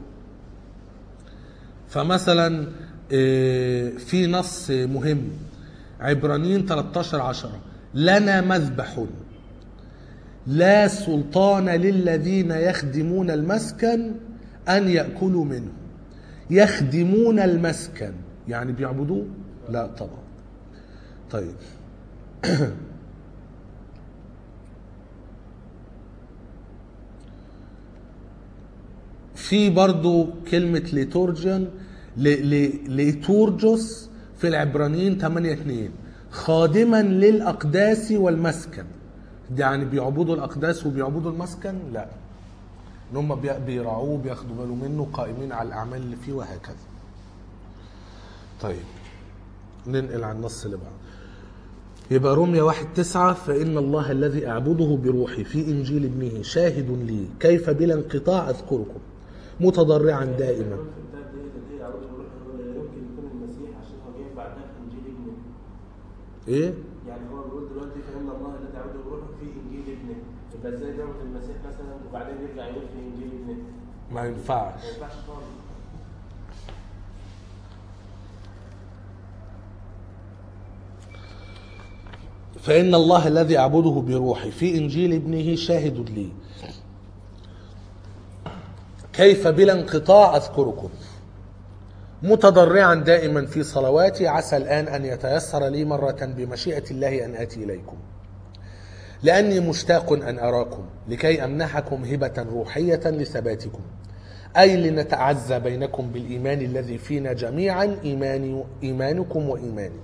فمثلا آه، في نص مهم عبرانيين 13 عشرة لنا مذبح لا سلطان للذين يخدمون المسكن أن يأكلوا منه يخدمون المسكن يعني بيعبدوه لا طبعا طيب في برضو كلمة ليتورجيان ليتورجوس في العبرانيين 8 2 خادما للأقداس والمسكن يعني بيعبدوا الأقداس وبيعبدوا المسكن لا ان هم بي- بيراعوه بياخدوا بالهم منه قائمين على الأعمال اللي فيه وهكذا طيب ننقل على النص اللي بعده يبقى روميا واحد تسعة فإن الله الذي أعبده بروحي في إنجيل ابنه شاهد لي كيف بلا انقطاع أذكركم متضرعا دائما في الكتاب دي التي يعود الروح ولا يمكن يكون المسيح عشان هو جاي بعدها في انجيل ابنه إيه؟ يعني هو بيقول دلوقتي فان الله الذي يعود الروح في انجيل ابنه يبقى ازاي بيعبد المسيح مثلا وبعدين يرجع يقول في انجيل ابنه ما ينفعش ما ينفعش خالص فإن الله الذي أعبده بروحي في إنجيل ابنه شاهد لي كيف بلا انقطاع أذكركم متضرعا دائما في صلواتي عسى الآن أن يتيسر لي مرة بمشيئة الله أن آتي إليكم لأني مشتاق أن أراكم لكي أمنحكم هبة روحية لثباتكم أي لنتعزى بينكم بالإيمان الذي فينا جميعا إيمان إيمانكم وإيماني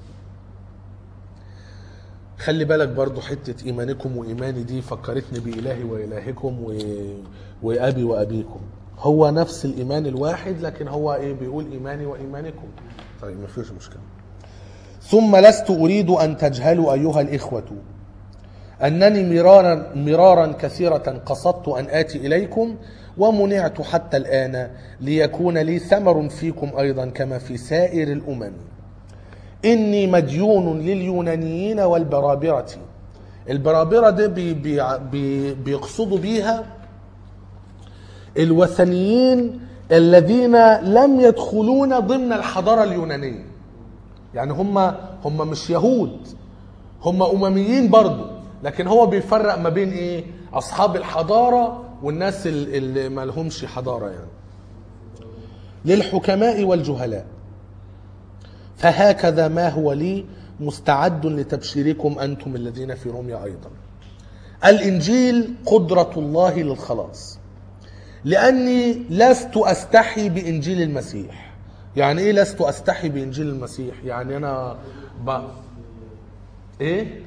خلي بالك برضو حتة إيمانكم وإيماني دي فكرتني بإلهي وإلهكم و... وأبي وأبيكم هو نفس الإيمان الواحد لكن هو إيه بيقول إيماني وإيمانكم طيب ما فيش مشكلة ثم لست أريد أن تجهلوا أيها الإخوة أنني مرارا مرارا كثيرة قصدت أن آتي إليكم ومنعت حتى الآن ليكون لي ثمر فيكم أيضا كما في سائر الأمم إني مديون لليونانيين والبرابرة البرابرة دي بي بي بي بيقصدوا بيها الوثنيين الذين لم يدخلون ضمن الحضارة اليونانية يعني هم هم مش يهود هم أمميين برضو لكن هو بيفرق ما بين إيه أصحاب الحضارة والناس ال- اللي ما لهمش حضارة يعني للحكماء والجهلاء فهكذا ما هو لي مستعد لتبشيركم أنتم الذين في روميا أيضا الإنجيل قدرة الله للخلاص لأني لست أستحي بإنجيل المسيح يعني إيه لست أستحي بإنجيل المسيح يعني أنا ب... إيه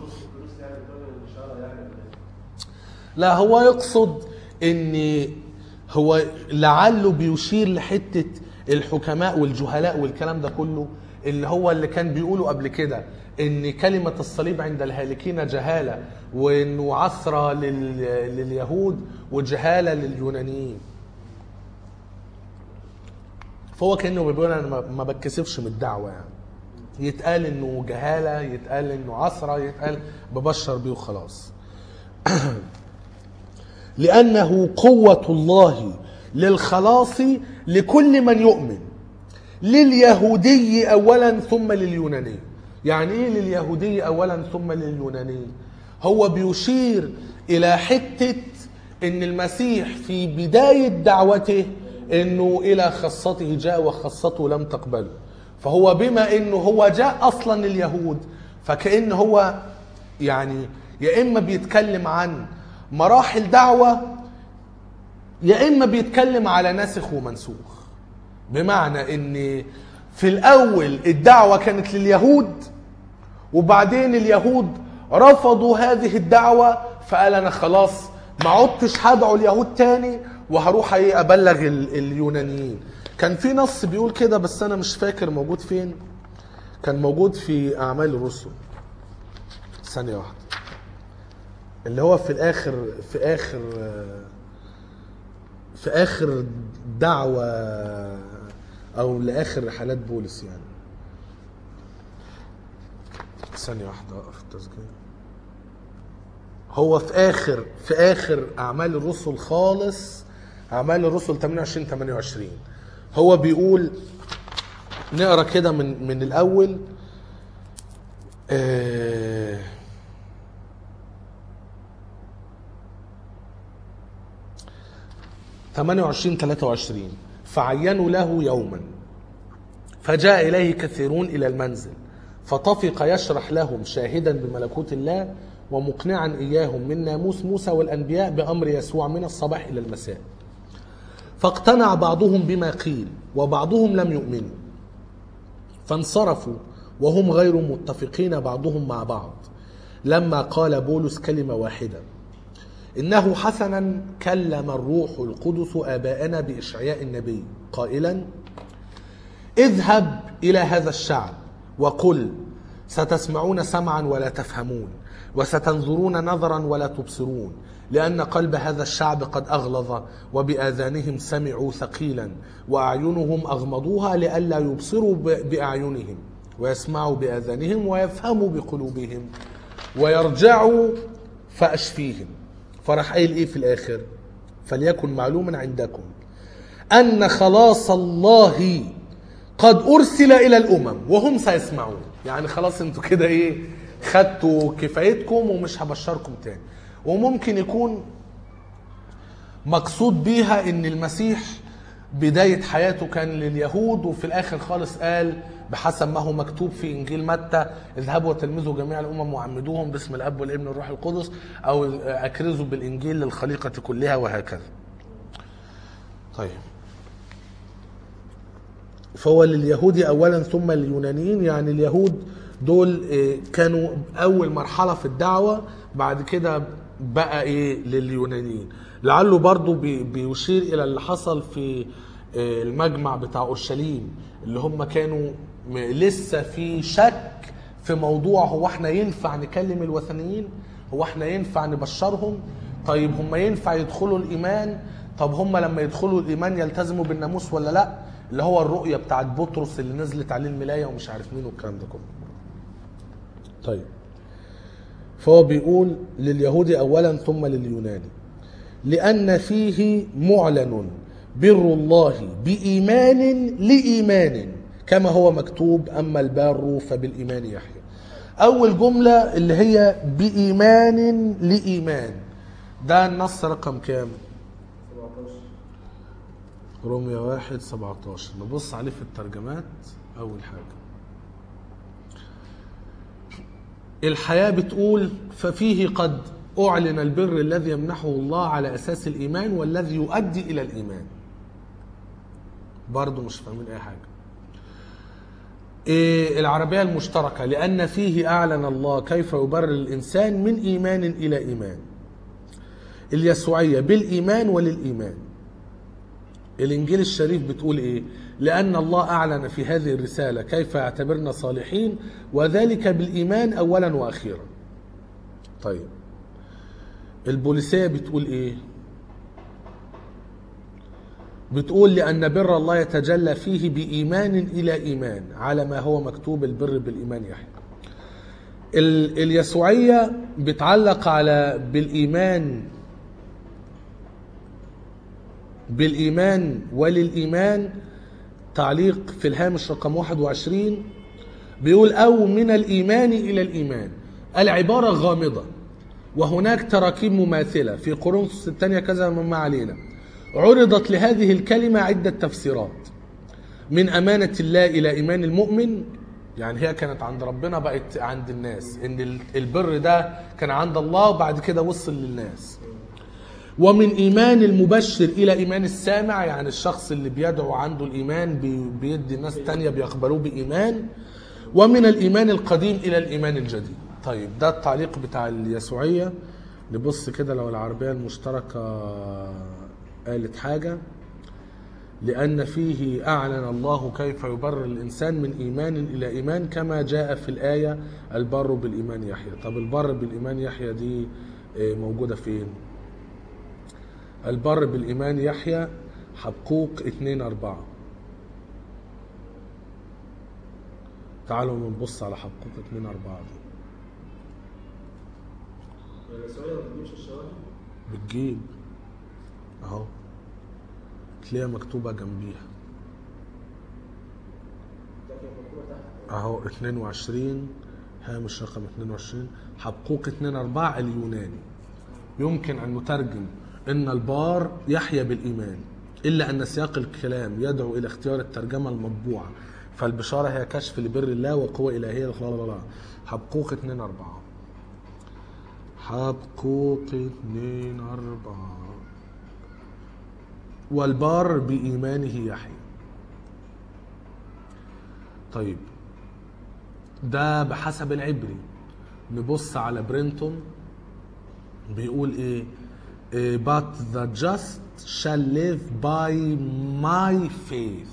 لا هو يقصد ان هو لعله بيشير لحته الحكماء والجهلاء والكلام ده كله اللي هو اللي كان بيقوله قبل كده ان كلمه الصليب عند الهالكين جهاله وانه عثره لل... لليهود وجهاله لليونانيين فهو كانه بيقول انا ما- ما بتكسفش من الدعوه يعني يتقال انه جهاله يتقال انه عثره يتقال ببشر بيه وخلاص لأنه قوة الله للخلاص لكل من يؤمن لليهودي أولا ثم لليوناني يعني إيه لليهودي أولا ثم لليوناني هو بيشير إلى حتة إن المسيح في بداية دعوته إنه إلى خاصته جاء وخاصته لم تقبله فهو بما إنه هو جاء أصلا لليهود فكأن هو يعني يا إما بيتكلم عن مراحل دعوة يا إما بيتكلم على ناسخ ومنسوخ بمعنى ان في الاول الدعوه كانت لليهود وبعدين اليهود رفضوا هذه الدعوه فقال انا خلاص ما عدتش هدعو اليهود تاني وهروح ايه ابلغ ال- اليونانيين كان في نص بيقول كده بس انا مش فاكر موجود فين كان موجود في اعمال الرسل ثانيه واحده اللي هو في الاخر في اخر في اخر دعوه او لاخر رحلات بولس يعني ثانيه واحده اقف التسجيل هو في اخر في اخر اعمال الرسل خالص اعمال الرسل 28 28 هو بيقول نقرا كده من من الاول آه ثمانية وعشرين ثلاثة وعشرين فعينوا له يوما فجاء إليه كثيرون إلى المنزل فطفق يشرح لهم شاهدا بملكوت الله ومقنعا إياهم من ناموس موسى والأنبياء بأمر يسوع من الصباح إلى المساء فاقتنع بعضهم بما قيل وبعضهم لم يؤمنوا فانصرفوا وهم غير متفقين بعضهم مع بعض لما قال بولس كلمة واحدة إنه حسنا كلم الروح القدس آباءنا بإشعياء النبي قائلا اذهب إلى هذا الشعب وقل ستسمعون سمعا ولا تفهمون وستنظرون نظرا ولا تبصرون لأن قلب هذا الشعب قد أغلظ وبآذانهم سمعوا ثقيلا وأعينهم أغمضوها لئلا يبصروا ب- بأعينهم ويسمعوا بآذانهم ويفهموا بقلوبهم ويرجعوا فأشفيهم فراح قايل ايه في الاخر فليكن معلوما عندكم ان خلاص الله قد ارسل الى الامم وهم سيسمعون يعني خلاص انتوا كده ايه خدتوا كفايتكم ومش هبشركم تاني وممكن يكون مقصود بيها ان المسيح بداية حياته كان لليهود وفي الآخر خالص قال بحسب ما هو مكتوب في إنجيل متى اذهبوا وتلمذوا جميع الأمم وعمدوهم باسم الأب والابن والروح القدس أو أكرزوا بالإنجيل للخليقة كلها وهكذا طيب فهو لليهود اولا ثم لليونانيين يعني اليهود دول آه، كانوا اول مرحله في الدعوه بعد كده بقى ايه لليونانيين لعله برضو بي- بيشير الى اللي حصل في آه، المجمع بتاع اورشليم اللي هم كانوا م- لسه في شك في موضوع هو احنا ينفع نكلم الوثنيين هو احنا ينفع نبشرهم طيب هم ينفع يدخلوا الايمان طب هم لما يدخلوا الايمان يلتزموا بالناموس ولا لا اللي هو الرؤيه بتاعت بطرس اللي نزلت عليه الملايه ومش عارف مين والكلام ده كله طيب فهو بيقول لليهود اولا ثم لليوناني لان فيه معلن بر الله بايمان لايمان كما هو مكتوب اما البار فبالايمان يحيى اول جمله اللي هي بايمان لايمان ده النص رقم كام 17 روميا واحد 17 نبص عليه في الترجمات أول حاجة الحياة بتقول ففيه قد أعلن البر الذي يمنحه الله على أساس الإيمان والذي يؤدي إلى الإيمان برضه مش فاهمين أي حاجة إيه العربية المشتركة لأن فيه أعلن الله كيف يبرر الإنسان من إيمان إلى إيمان اليسوعية بالإيمان وللإيمان الانجيل الشريف بتقول ايه لان الله اعلن في هذه الرساله كيف يعتبرنا صالحين وذلك بالايمان اولا واخيرا طيب البوليسيه بتقول ايه بتقول لان بر الله يتجلى فيه بايمان الى ايمان على ما هو مكتوب البر بالايمان يحيى ال- اليسوعيه بتعلق على بالايمان بالإيمان وللإيمان تعليق في الهامش رقم 21 بيقول أو من الإيمان إلى الإيمان العبارة غامضة وهناك تراكيب مماثلة في قرنثوس الثانية كذا مما علينا عرضت لهذه الكلمة عدة تفسيرات من أمانة الله إلى إيمان المؤمن يعني هي كانت عند ربنا بقت عند الناس إن البر ده كان عند الله وبعد كده وصل للناس ومن ايمان المبشر الى ايمان السامع يعني الشخص اللي بيدعو عنده الايمان بي- بيدي ناس تانية بيقبلوه بايمان ومن الايمان القديم الى الايمان الجديد طيب ده التعليق بتاع اليسوعيه نبص كده لو العربيه المشتركه قالت حاجه لأن فيه أعلن الله كيف يبرر الإنسان من إيمان إلى إيمان كما جاء في الآية البر بالإيمان يحيى طب البر بالإيمان يحيى دي آه، موجودة فين؟ البر بالإيمان يحيى حبقوق 2 4 تعالوا نبص على حبقوق 2 4 دي اليسوعية ما بتجيبش الشواهد بتجيب اهو تلاقيها مكتوبة جنبيها لكن مكتوبة تحت اهو 22 هامش رقم 22 حبقوق 2 4 اليوناني يمكن ان نترجم ان البار يحيا بالايمان الا ان سياق الكلام يدعو الى اختيار الترجمه المطبوعه فالبشاره هي كشف لبر الله وقوه الهيه لا لا لا حبقوق 2 4 حبقوق 2 4 والبار بايمانه يحيا طيب ده بحسب العبري نبص على برينتون بيقول ايه إيه، but the just shall live by my faith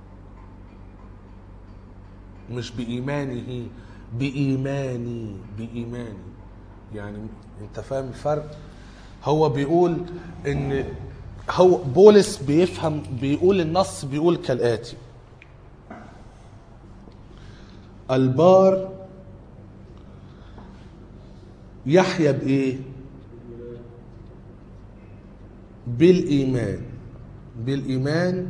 مش بإيمانه بإيماني بإيماني يعني انت فاهم الفرق هو بيقول ان هو بولس بيفهم بيقول النص بيقول كالآتي البار يحيا بايه بالايمان بالايمان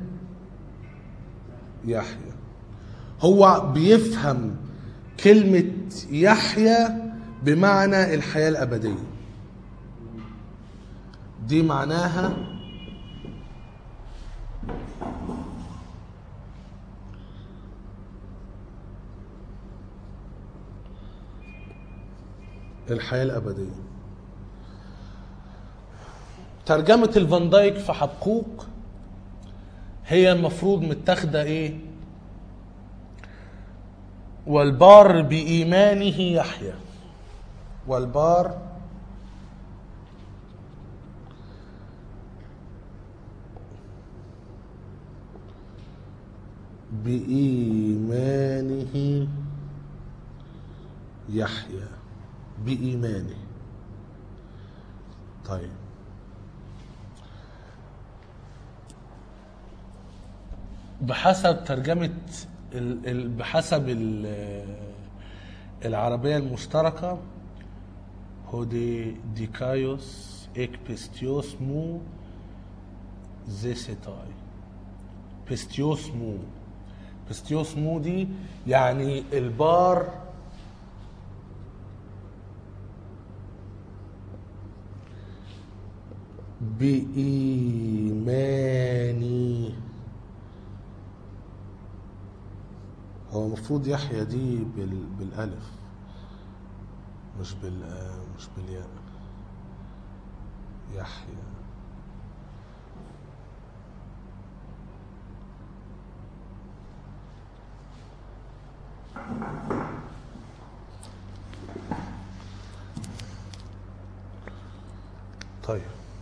يحيا هو بيفهم كلمه يحيا بمعنى الحياه الابديه دي معناها الحياة الأبدية ترجمة الفان دايك في حبقوق هي المفروض متاخدة ايه والبار بإيمانه يحيى والبار بإيمانه يحيى بإيمانه طيب بحسب ترجمة ال- ال- بحسب ال- العربية المشتركة هودي ديكايوس اك بيستيوس مو زيسيتاي بيستيوس مو بيستيوس مو دي يعني البار بإيماني هو المفروض يحيى دي بال... بالألف مش بال مش بالياء يحيى طيب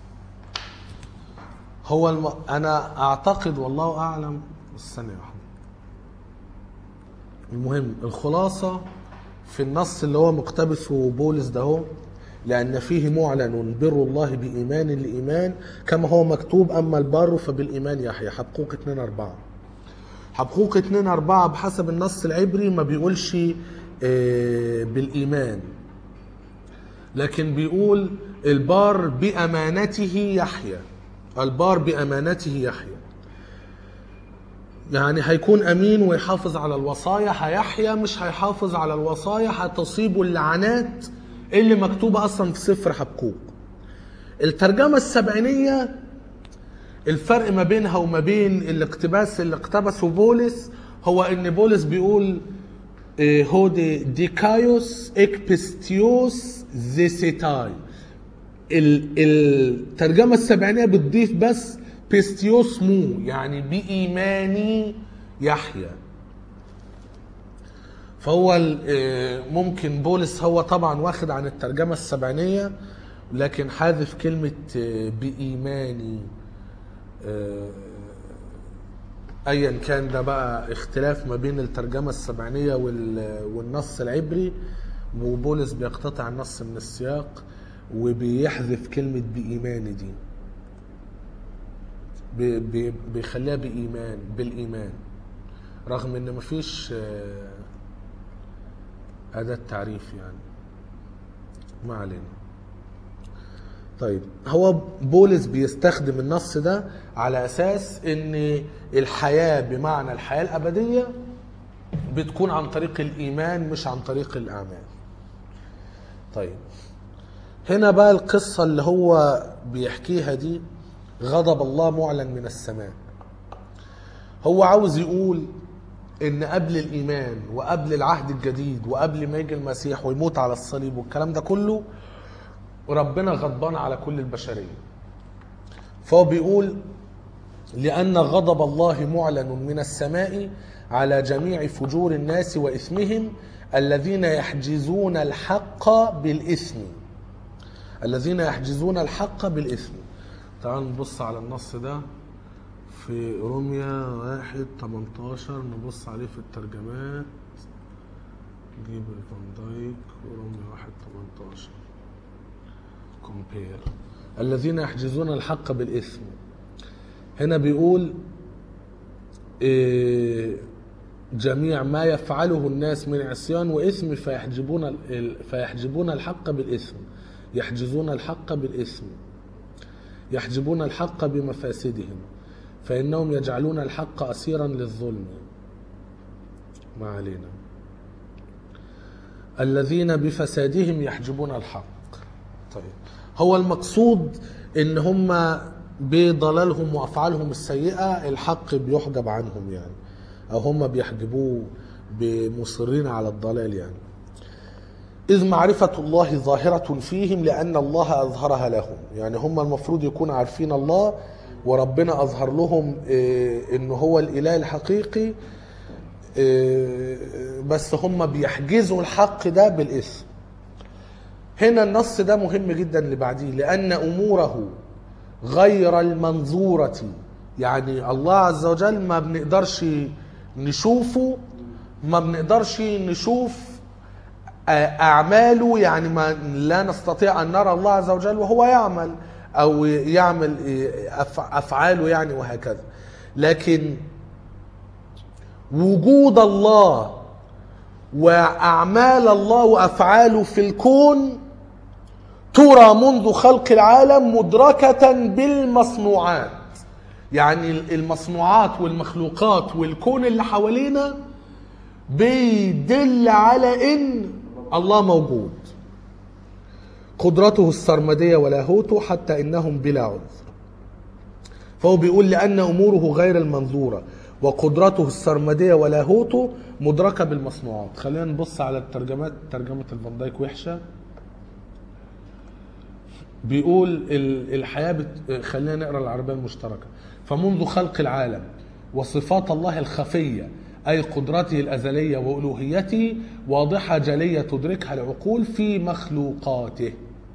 هو الم... انا اعتقد والله اعلم استنى يا واحده المهم الخلاصة في النص اللي هو مقتبسه بولس ده هو لأن فيه معلن بر الله بإيمان لإيمان كما هو مكتوب أما البر فبالإيمان يحيى حبقوق 2 4 حبقوق 2 4 بحسب النص العبري ما بيقولش آه، بالإيمان لكن بيقول البار بأمانته يحيى البار بأمانته يحيى يعني هيكون امين ويحافظ على الوصايا هيحيا مش هيحافظ على الوصايا هتصيبه اللعنات اللي مكتوبه اصلا في سفر حبقوق الترجمه السبعينيه الفرق ما بينها وما بين الاقتباس اللي اقتبسه بولس هو ان بولس بيقول إيه، هودي ديكايوس اكبستيوس زيسيتاي ال- الترجمة السبعينية بتضيف بس بيستيوس مو يعني بإيماني يحيى فهو ال- آه، ممكن بولس هو طبعا واخد عن الترجمة السبعينية لكن حذف كلمة آه، بإيماني آه، ايا كان ده بقى اختلاف ما بين الترجمه السبعينيه وال- والنص العبري وبولس بيقتطع النص من السياق وبيحذف كلمه بايماني دي بي- بي- بيخليها بايمان بالايمان رغم ان مفيش آه، اداه تعريف يعني ما علينا طيب هو بولس بيستخدم النص ده على اساس ان الحياه بمعنى الحياه الابديه بتكون عن طريق الايمان مش عن طريق الاعمال طيب هنا بقى القصه اللي هو بيحكيها دي غضب الله معلن من السماء هو عاوز يقول ان قبل الايمان وقبل العهد الجديد وقبل ما يجي المسيح ويموت على الصليب والكلام ده كله ربنا غضبان على كل البشريه فهو بيقول لأن غضب الله معلن من السماء على جميع فجور الناس وإثمهم الذين يحجزون الحق بالإثم الذين يحجزون الحق بالإثم تعالوا نبص على النص ده في روميا واحد 18 نبص عليه في الترجمات نجيب الفان دايك وروميا واحد 18 كومبير الذين يحجزون الحق بالإثم هنا بيقول إيه، جميع ما يفعله الناس من عصيان وإثم فيحجبون ال- فيحجبون الحق بالإثم يحجزون الحق بالإثم يحجبون الحق بمفاسدهم فإنهم يجعلون الحق أسيرا للظلم ما علينا الذين بفسادهم يحجبون الحق طيب هو المقصود ان هم بضلالهم وافعالهم السيئه الحق بيحجب عنهم يعني او هم بيحجبوه بمصرين على الضلال يعني إذ معرفة الله ظاهرة فيهم لأن الله أظهرها لهم يعني هم المفروض يكونوا عارفين الله وربنا أظهر لهم إيه، إن هو الإله الحقيقي إيه، بس هم بيحجزوا الحق ده بالاسم هنا النص ده مهم جدا اللي بعديه لأن أموره غير المنظورة يعني الله عز وجل ما بنقدرش نشوفه ما بنقدرش نشوف أعماله يعني ما لا نستطيع أن نرى الله عز وجل وهو يعمل أو يعمل أف- أفعاله يعني وهكذا لكن وجود الله وأعمال الله وأفعاله في الكون ترى منذ خلق العالم مدركة بالمصنوعات يعني المصنوعات والمخلوقات والكون اللي حوالينا بيدل على ان الله موجود قدرته السرمدية ولاهوته حتى انهم بلا عذر فهو بيقول لان اموره غير المنظورة وقدرته السرمدية ولاهوته مدركة بالمصنوعات خلينا نبص على الترجمات ترجمة الفان دايك وحشة بيقول ال- الحياة بت... خلينا نقرا العربية المشتركة فمنذ خلق العالم وصفات الله الخفية أي قدرته الأزلية وألوهيته واضحة جلية تدركها العقول في مخلوقاته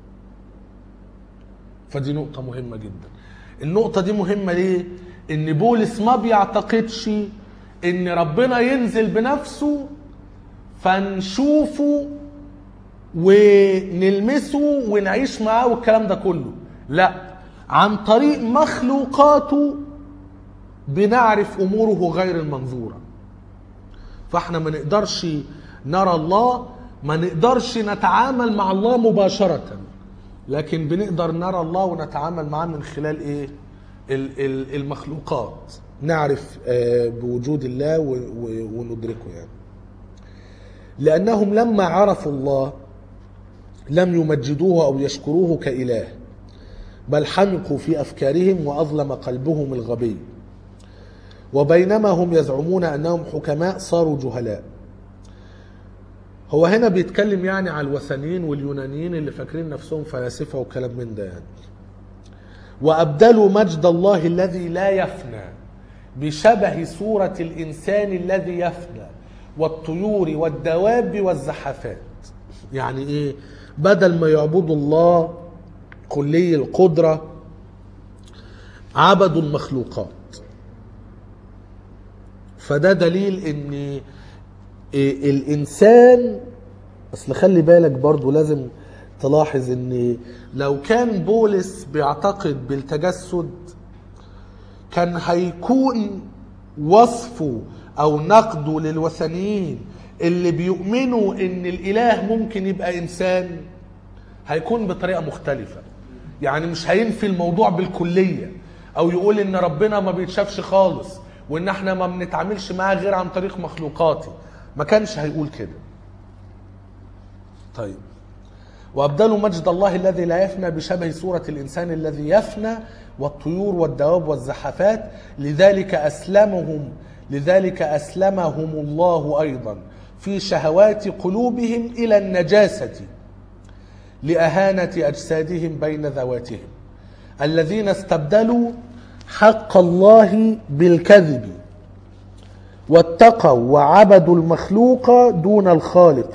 فدي نقطة مهمة جدا النقطة دي مهمة ليه؟ إن بولس ما بيعتقدش إن ربنا ينزل بنفسه فنشوفه ونلمسه ونعيش معاه والكلام ده كله لا عن طريق مخلوقاته بنعرف اموره غير المنظوره فاحنا ما نقدرش نرى الله ما نقدرش نتعامل مع الله مباشره لكن بنقدر نرى الله ونتعامل معاه من خلال ايه ال- ال- المخلوقات نعرف آه، بوجود الله و- و- وندركه يعني لانهم لما عرفوا الله لم يمجدوه او يشكروه كاله بل حمقوا في افكارهم واظلم قلبهم الغبي وبينما هم يزعمون انهم حكماء صاروا جهلاء هو هنا بيتكلم يعني على الوثنيين واليونانيين اللي فاكرين نفسهم فلاسفه وكلام من ده يعني وابدلوا مجد الله الذي لا يفنى بشبه صوره الانسان الذي يفنى والطيور والدواب والزحفات يعني ايه بدل ما يعبدوا الله كلي القدره عبدوا المخلوقات فده دليل ان إيه الانسان اصل خلي بالك برضو لازم تلاحظ ان لو كان بولس بيعتقد بالتجسد كان هيكون وصفه او نقده للوثنيين اللي بيؤمنوا ان الاله ممكن يبقى انسان هيكون بطريقه مختلفه يعني مش هينفي الموضوع بالكليه او يقول ان ربنا ما بيتشافش خالص وان احنا ما بنتعاملش معاه غير عن طريق مخلوقاتي ما كانش هيقول كده طيب وابدلوا مجد الله الذي لا يفنى بشبه صوره الانسان الذي يفنى والطيور والدواب والزحفات لذلك اسلمهم لذلك اسلمهم الله ايضا في شهوات قلوبهم الى النجاسه لاهانه اجسادهم بين ذواتهم الذين استبدلوا حق الله بالكذب واتقوا وعبدوا المخلوق دون الخالق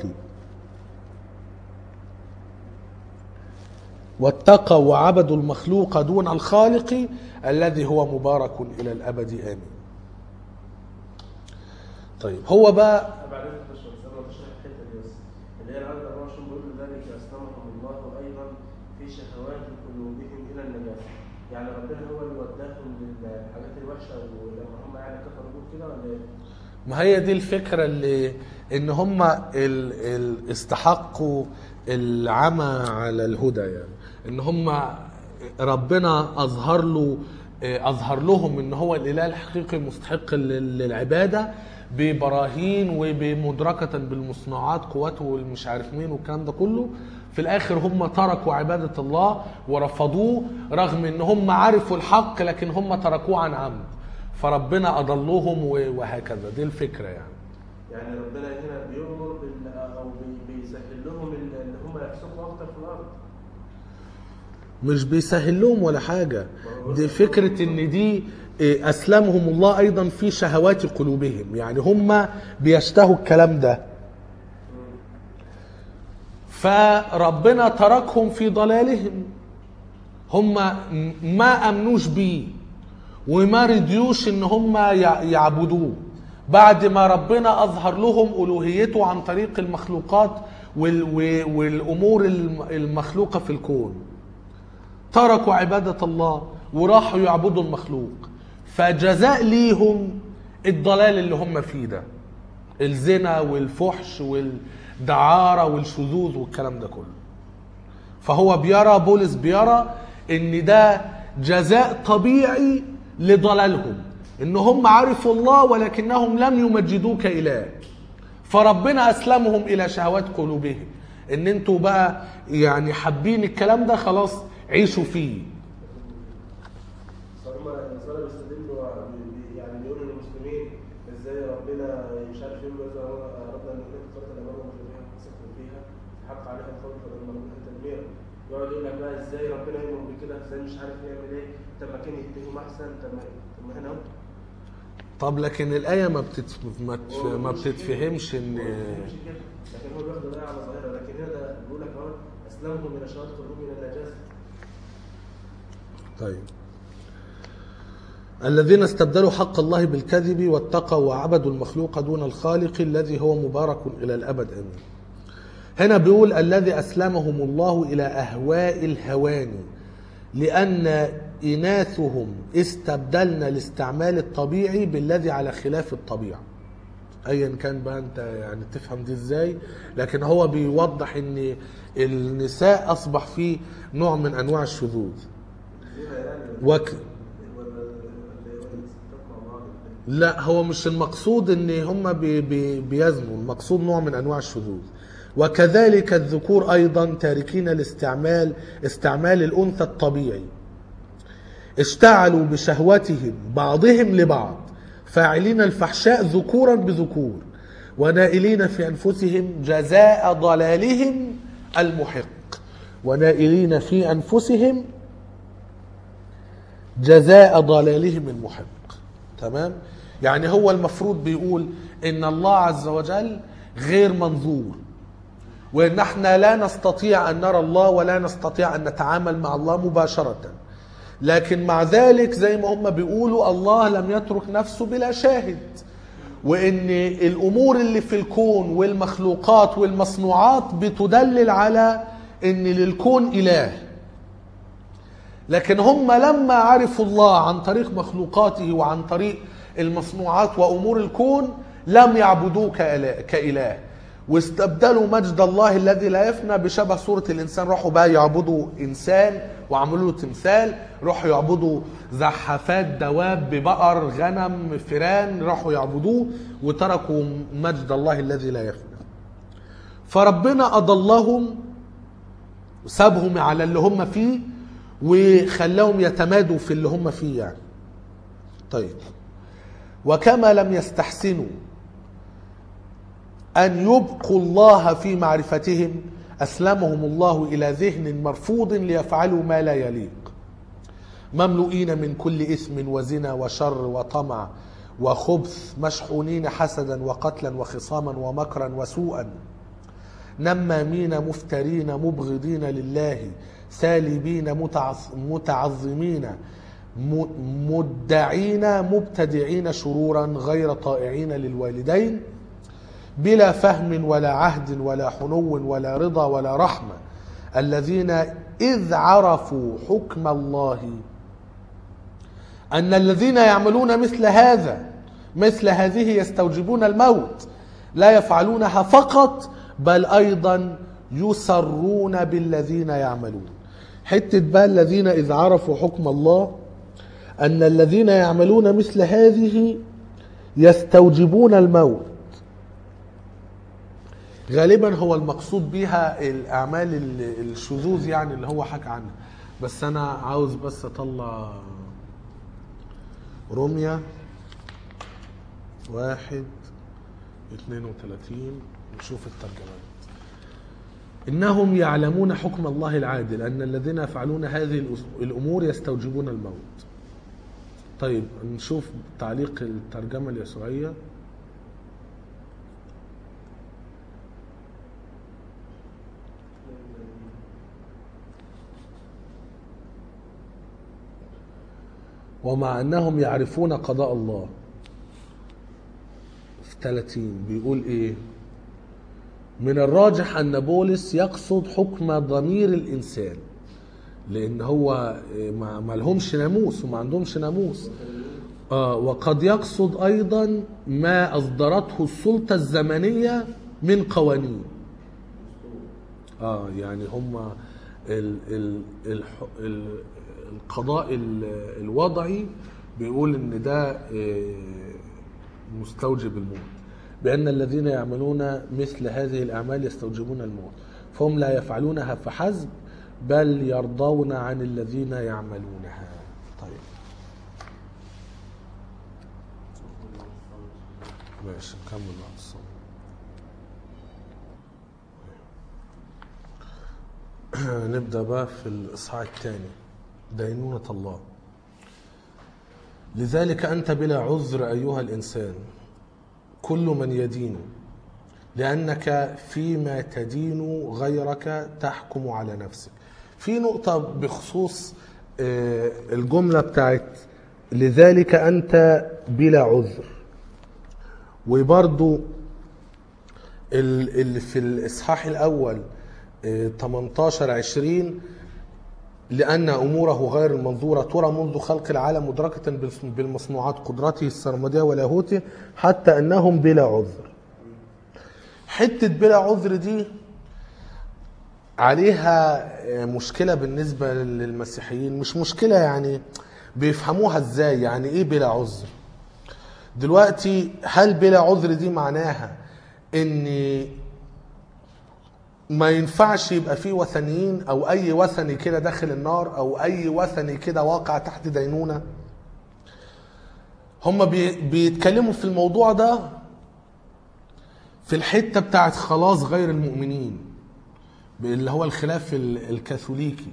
واتقوا وعبدوا المخلوق دون الخالق الذي هو مبارك الى الابد امين طيب هو بقى بعدين بس انا بشرح الحته دي بس اللي هي الايه 24 بيقول ذلك اسلمهم الله ايضا في شهوات قلوبهم الى النجاسه يعني ربنا هو اللي وداهم للحاجات الوحشه ولما هم يعني كفروا بيقول كده ولا ايه؟ ما هي دي الفكرة اللي ان هم ال ال استحقوا العمى على الهدى يعني ان هم ربنا اظهر له اظهر لهم ان هو الاله الحقيقي المستحق لل- للعباده ببراهين وبمدركه بالمصنوعات قوته والمش عارف مين والكلام ده كله في الاخر هم تركوا عباده الله ورفضوه رغم ان هم عرفوا الحق لكن هم تركوه عن عمد فربنا اضلهم و- وهكذا دي الفكره يعني يعني ربنا هنا بيؤمر بال او بي- بيسهل لهم ال- مش بيسهل لهم ولا حاجة دي فكرة ان دي إيه، اسلمهم الله ايضا في شهوات قلوبهم يعني هم بيشتهوا الكلام ده فربنا تركهم في ضلالهم هم ما امنوش بيه وما رضيوش ان هم يع- يعبدوه بعد ما ربنا اظهر لهم الوهيته عن طريق المخلوقات وال- و- والامور الم- المخلوقه في الكون تركوا عباده الله وراحوا يعبدوا المخلوق فجزاء ليهم الضلال اللي هم فيه ده الزنا والفحش والدعاره والشذوذ والكلام ده كله فهو بيرى بولس بيرى ان ده جزاء طبيعي لضلالهم ان هم عرفوا الله ولكنهم لم يمجدوه كاله فربنا اسلمهم الى شهوات قلوبهم ان انتوا بقى يعني حابين الكلام ده خلاص عيشوا فيه فهم النصارى بيستدلوا ب- ب- يعني بيقولوا للمسلمين ازاي ربنا مش عارف يقول اذا اردنا ان نكون فرقه الامر فيها فسقوا فيها حق عليها القول فدمرناها تدميرا يقعد يقول لك بقى ازاي ربنا يؤمر بكده ازاي مش عارف يعمل ايه طب ما كان يتهم احسن طب ما طب ما هنا اهو طب لكن الايه ما بتت... ما, تف... ما بتتفهمش ان مش كده لكن هو بياخد الايه على ظاهرها لكن هنا ده بيقول لك اهو اسلمهم الى شهاده قلوبهم الى النجاسه طيب الذين استبدلوا حق الله بالكذب واتقوا وعبدوا المخلوق دون الخالق الذي هو مبارك الى الابد امين. هنا بيقول الذي اسلمهم الله الى اهواء الهوان لان اناثهم استبدلن الاستعمال الطبيعي بالذي على خلاف الطبيعه. ايا كان بقى انت يعني تفهم دي ازاي لكن هو بيوضح ان النساء اصبح فيه نوع من انواع الشذوذ. فيها يعني وك... ولا ولا الستات مع بعض لا هو مش المقصود ان هم بي بي بيزنوا المقصود نوع من انواع الشذوذ وكذلك الذكور ايضا تاركين الاستعمال استعمال الانثى الطبيعي اشتعلوا بشهوتهم بعضهم لبعض فاعلين الفحشاء ذكورا بذكور ونائلين في انفسهم جزاء ضلالهم المحق ونائلين في انفسهم جزاء ضلالهم المحق تمام يعني هو المفروض بيقول ان الله عز وجل غير منظور وان احنا لا نستطيع ان نرى الله ولا نستطيع ان نتعامل مع الله مباشرة لكن مع ذلك زي ما هم بيقولوا الله لم يترك نفسه بلا شاهد وان الامور اللي في الكون والمخلوقات والمصنوعات بتدلل على ان للكون اله لكن هم لما عرفوا الله عن طريق مخلوقاته وعن طريق المصنوعات وامور الكون لم يعبدوه كإله, كإله واستبدلوا مجد الله الذي لا يفنى بشبه صورة الإنسان راحوا بقى يعبدوا إنسان وعملوا له تمثال راحوا يعبدوا زحافات دواب بقر غنم فيران راحوا يعبدوه وتركوا مجد الله الذي لا يفنى فربنا أضلهم سابهم على اللي هم فيه وخلاهم يتمادوا في اللي هم فيه يعني طيب وكما لم يستحسنوا أن يبقوا الله في معرفتهم أسلمهم الله إلى ذهن مرفوض ليفعلوا ما لا يليق مملوئين من كل إثم وزنا وشر وطمع وخبث مشحونين حسدا وقتلا وخصاما ومكرا وسوءا نمامين مفترين مبغضين لله سالبين متعظ- متعظمين م- مدعين مبتدعين شرورا غير طائعين للوالدين بلا فهم ولا عهد ولا حنو ولا رضا ولا رحمة الذين إذ عرفوا حكم الله أن الذين يعملون مثل هذا مثل هذه يستوجبون الموت لا يفعلونها فقط بل أيضا يسرون بالذين يعملون حتة بقى الذين إذ عرفوا حكم الله أن الذين يعملون مثل هذه يستوجبون الموت غالبا هو المقصود بيها الاعمال ال- الشذوذ يعني اللي هو حكى عنها بس انا عاوز بس اطلع روميا واحد اتنين وتلاتين نشوف الترجمات إنهم يعلمون حكم الله العادل أن الذين يفعلون هذه الأس- الأمور يستوجبون الموت طيب نشوف تعليق الترجمة اليسوعية ومع أنهم يعرفون قضاء الله في 30 بيقول إيه من الراجح أن بولس يقصد حكم ضمير الإنسان لأن هو إيه، ما ما لهمش ناموس وما عندهمش ناموس آه وقد يقصد أيضا ما أصدرته السلطة الزمنية من قوانين اه يعني هم ال ال ال ال القضاء ال- الوضعي بيقول ان ده آه، مستوجب الموت بان الذين يعملون مثل هذه الاعمال يستوجبون الموت فهم لا يفعلونها فحسب بل يرضون عن الذين يعملونها طيب ماشي نكمل بعد الصلاة نبدأ بقى في الإصحاح الثاني دينونة الله لذلك أنت بلا عذر أيها الإنسان كل من يدين لأنك فيما تدين غيرك تحكم على نفسك في نقطة بخصوص آه، الجملة بتاعت لذلك أنت بلا عذر وبرضو ال- اللي في الإصحاح الأول آه، 18 20 لأن أموره غير المنظورة ترى منذ خلق العالم مدركة بالس- بالمصنوعات قدرته السرمدية ولاهوته حتى أنهم بلا عذر حتة بلا عذر دي عليها آه، مشكلة بالنسبة للمسيحيين مش مشكلة يعني بيفهموها ازاي يعني ايه بلا عذر دلوقتي هل بلا عذر دي معناها ان ما ينفعش يبقى فيه وثنيين او اي وثني كده داخل النار او اي وثني كده واقع تحت دينونة هم بي بيتكلموا في الموضوع ده في الحتة بتاعت خلاص غير المؤمنين اللي هو الخلاف ال- الكاثوليكي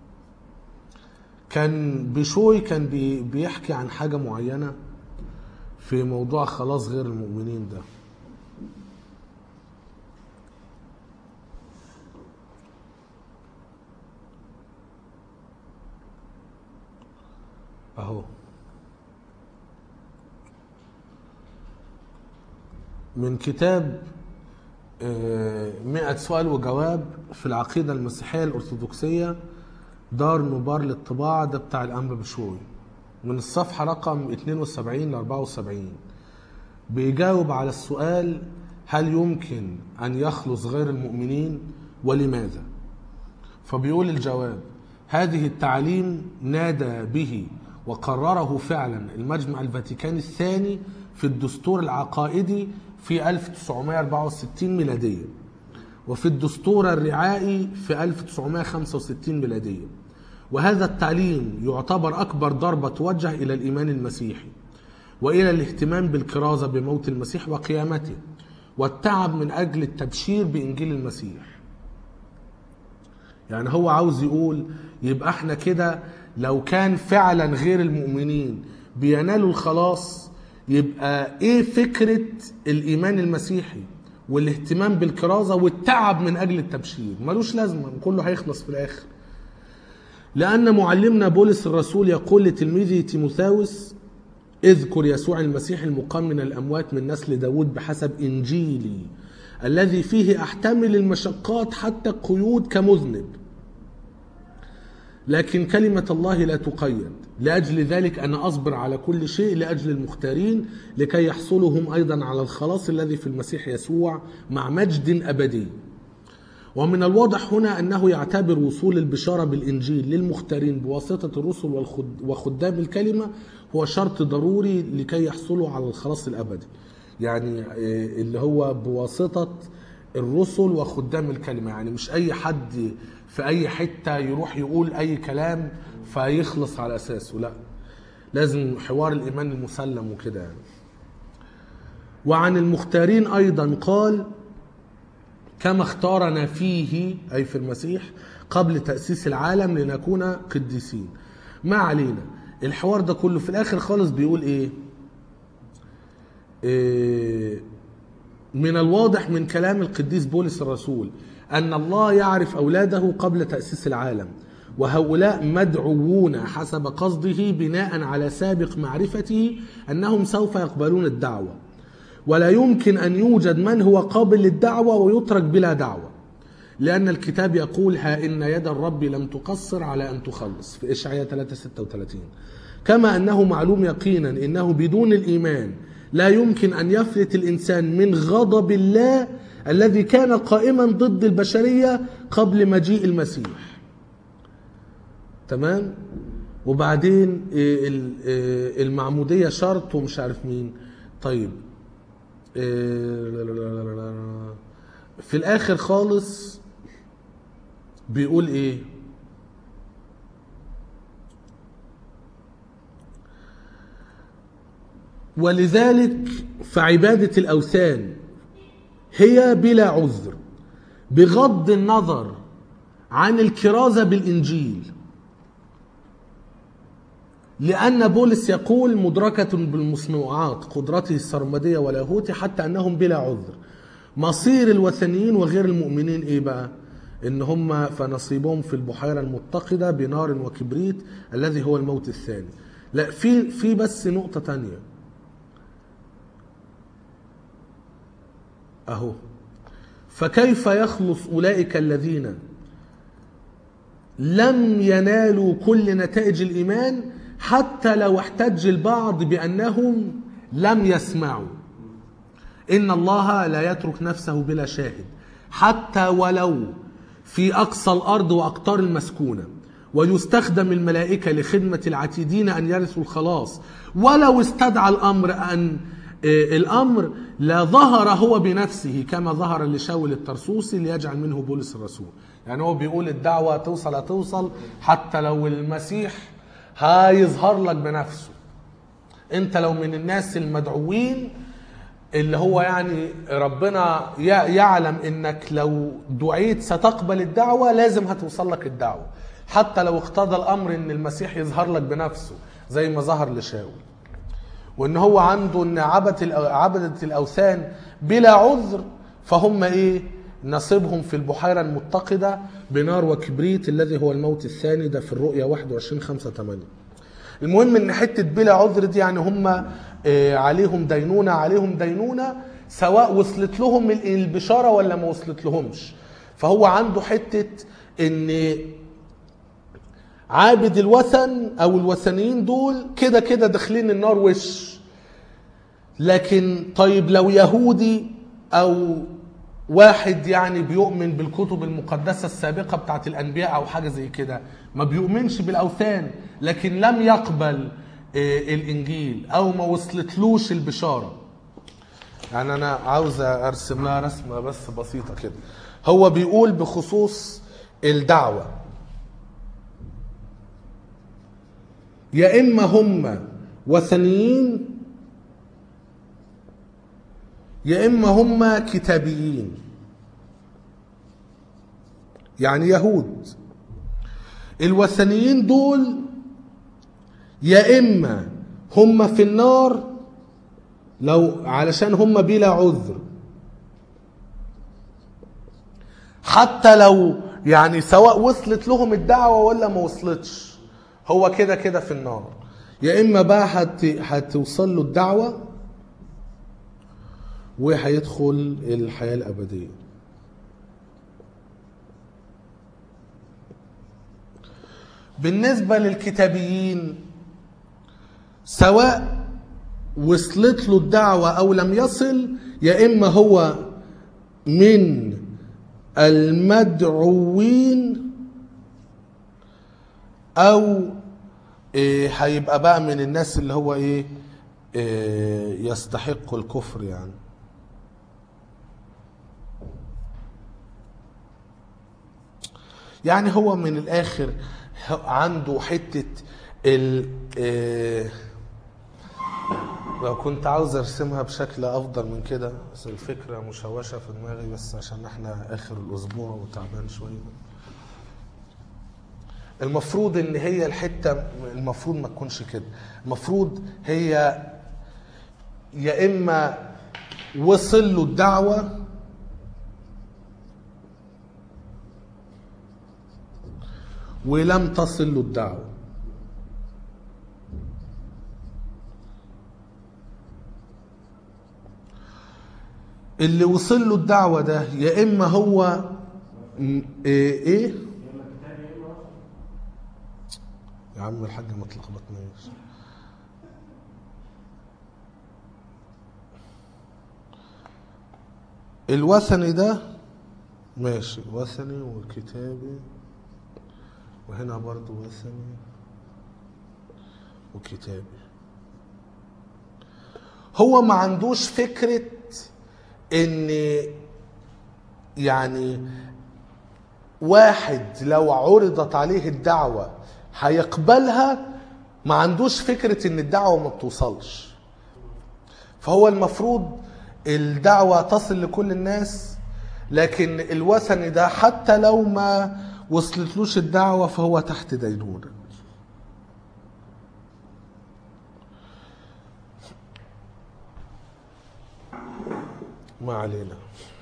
كان بشوي كان بي بيحكي عن حاجة معينة في موضوع خلاص غير المؤمنين ده اهو من كتاب آه، مئة سؤال وجواب في العقيدة المسيحية الأرثوذكسية دار نبار للطباعة ده بتاع الأنبا بشوي من الصفحة رقم 72 ل 74 بيجاوب على السؤال هل يمكن أن يخلص غير المؤمنين ولماذا فبيقول الجواب هذه التعليم نادى به وقرره فعلا المجمع الفاتيكاني الثاني في الدستور العقائدي في 1964 ميلادية وفي الدستور الرعائي في 1965 ميلادية وهذا التعليم يعتبر أكبر ضربة توجه إلى الإيمان المسيحي وإلى الاهتمام بالكرازة بموت المسيح وقيامته والتعب من أجل التبشير بإنجيل المسيح يعني هو عاوز يقول يبقى احنا كده لو كان فعلا غير المؤمنين بينالوا الخلاص يبقى ايه فكرة الايمان المسيحي والاهتمام بالكرازة والتعب من اجل التبشير ملوش لازمة كله هيخلص في الاخر لأن معلمنا بولس الرسول يقول لتلميذه تيموثاوس اذكر يسوع المسيح المقام من الأموات من نسل داود بحسب إنجيلي الذي فيه أحتمل المشقات حتى القيود كمذنب لكن كلمة الله لا تقيد لأجل ذلك أنا أصبر على كل شيء لأجل المختارين لكي يحصلوا هم أيضا على الخلاص الذي في المسيح يسوع مع مجد أبدي ومن الواضح هنا أنه يعتبر وصول البشارة بالإنجيل للمختارين بواسطة الرسل والخد- وخدام الكلمة هو شرط ضروري لكي يحصلوا على الخلاص الأبدي يعني آه، اللي هو بواسطة الرسل وخدام الكلمة يعني مش أي حد في أي حتة يروح يقول أي كلام فيخلص على أساسه لا لازم حوار الإيمان المسلم وكده يعني وعن المختارين أيضا قال كما اختارنا فيه أي في المسيح قبل تأسيس العالم لنكون قديسين ما علينا الحوار ده كله في الآخر خالص بيقول إيه, إيه من الواضح من كلام القديس بولس الرسول أن الله يعرف أولاده قبل تأسيس العالم وهؤلاء مدعوون حسب قصده بناء على سابق معرفته أنهم سوف يقبلون الدعوة ولا يمكن أن يوجد من هو قابل للدعوة ويترك بلا دعوة لأن الكتاب يقول ها إن يد الرب لم تقصر على أن تخلص في إشعياء 3:36 كما أنه معلوم يقينا إنه بدون الإيمان لا يمكن أن يفلت الإنسان من غضب الله الذي كان قائما ضد البشرية قبل مجيء المسيح تمام وبعدين إيه ال- إيه المعمودية شرط ومش عارف مين طيب إيه لا لا لا لا لا. في الآخر خالص بيقول إيه ولذلك فعبادة الأوثان هي بلا عذر بغض النظر عن الكرازة بالإنجيل لأن بولس يقول مدركة بالمصنوعات قدرته السرمدية ولاهوته حتى أنهم بلا عذر مصير الوثنيين وغير المؤمنين إيه بقى إن هم فنصيبهم في البحيرة المتقدة بنار وكبريت الذي هو الموت الثاني لا في في بس نقطة تانية أهو فكيف يخلص أولئك الذين لم ينالوا كل نتائج الإيمان حتى لو احتج البعض بأنهم لم يسمعوا إن الله لا يترك نفسه بلا شاهد حتى ولو في أقصى الأرض وأقطار المسكونة ويستخدم الملائكة لخدمة العتيدين أن يرثوا الخلاص ولو استدعى الأمر أن آه، الأمر لا ظهر هو بنفسه كما ظهر لشاول الترسوسي ليجعل منه بولس الرسول يعني هو بيقول الدعوة توصل هتوصل حتى لو المسيح هيظهر لك بنفسه انت لو من الناس المدعوين اللي هو يعني ربنا يع- يعلم انك لو دعيت ستقبل الدعوة لازم هتوصل لك الدعوة حتى لو اقتضى الامر ان المسيح يظهر لك بنفسه زي ما ظهر لشاول وان هو عنده ان عبدة الأو- عبدة الاوثان بلا عذر فهم ايه نصيبهم في البحيرة المتقدة بنار وكبريت الذي هو الموت الثاني ده في الرؤيا 21 5 8 المهم ان حته بلا عذر دي يعني هم آه، عليهم دينونه عليهم دينونه سواء وصلت لهم ال- البشاره ولا ما وصلت لهمش فهو عنده حته ان عابد الوثن او الوثنيين دول كده كده داخلين النار وش لكن طيب لو يهودي او واحد يعني بيؤمن بالكتب المقدسة السابقة بتاعت الأنبياء أو حاجة زي كده ما بيؤمنش بالأوثان لكن لم يقبل آه، الإنجيل أو ما وصلتلوش البشارة يعني أنا عاوز أرسم لها رسمة بس بسيطة كده هو بيقول بخصوص الدعوة يا إما هم وثنيين يا اما هم كتابيين يعني يهود الوثنيين دول يا اما هم في النار لو علشان هم بلا عذر حتى لو يعني سواء وصلت لهم الدعوه ولا ما وصلتش هو كده كده في النار يا اما بقى هت... هتوصل له الدعوه وهيدخل الحياة الأبدية بالنسبة للكتابيين سواء وصلت له الدعوة أو لم يصل يا إما هو من المدعوين أو إيه هيبقى بقى من الناس اللي هو إيه, إيه يستحق الكفر يعني يعني هو من الاخر عنده حته ال آه، لو كنت عاوز ارسمها بشكل افضل من كده بس الفكره مشوشه في دماغي بس عشان احنا اخر الاسبوع وتعبان شويه المفروض ان هي الحته المفروض ما تكونش كده المفروض هي يا اما وصل له الدعوه ولم تصل له الدعوه اللي وصل له الدعوه ده يا اما هو م- ايه, إيه؟ يا اما كتاب يا اما وصف. يا عم الحاج ما تلخبطنيش الوثني ده ماشي وثني وكتابي وهنا برضو وثني وكتابي هو ما عندوش فكرة ان يعني واحد لو عرضت عليه الدعوة هيقبلها ما عندوش فكرة ان الدعوة ما بتوصلش فهو المفروض الدعوة تصل لكل الناس لكن الوثني ده حتى لو ما وصلتلوش الدعوة فهو تحت دينونة ما علينا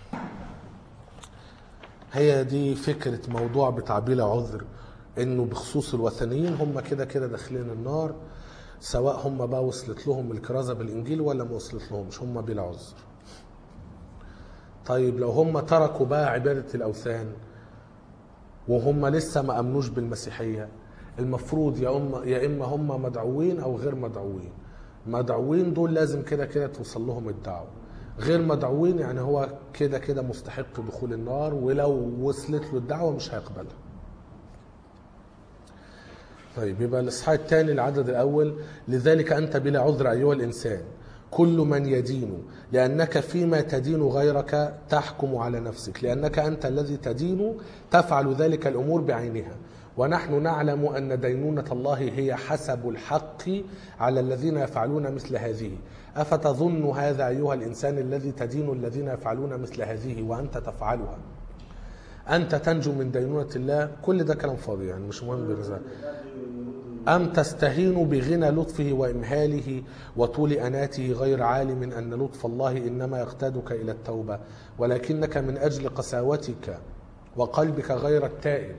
هي دي فكرة موضوع بتاع بلا عذر انه بخصوص الوثنيين هم كده كده داخلين النار سواء هم بقى وصلت لهم الكرازة بالانجيل ولا ما وصلت لهمش هم بلا عذر طيب لو هم تركوا بقى عبادة الاوثان وهم لسه ما امنوش بالمسيحية المفروض يا اما يا اما هم مدعوين او غير مدعوين مدعوين دول لازم كده كده توصل لهم الدعوه غير مدعوين يعني هو كده كده مستحق دخول النار ولو وصلت له الدعوه مش هيقبلها طيب يبقى الاصحاح الثاني العدد الاول لذلك انت بلا عذر ايها الانسان كل من يدين لانك فيما تدين غيرك تحكم على نفسك لانك انت الذي تدين تفعل ذلك الامور بعينها ونحن نعلم ان دينونه الله هي حسب الحق على الذين يفعلون مثل هذه افتظن هذا ايها الانسان الذي تدين الذين يفعلون مثل هذه وانت تفعلها انت تنجو من دينونه الله كل ده كلام فاضي يعني مش مهم بالنسبه أم تستهين بغنى لطفه وإمهاله وطول أناته غير عالم أن لطف الله إنما يقتادك إلى التوبة ولكنك من أجل قساوتك وقلبك غير التائب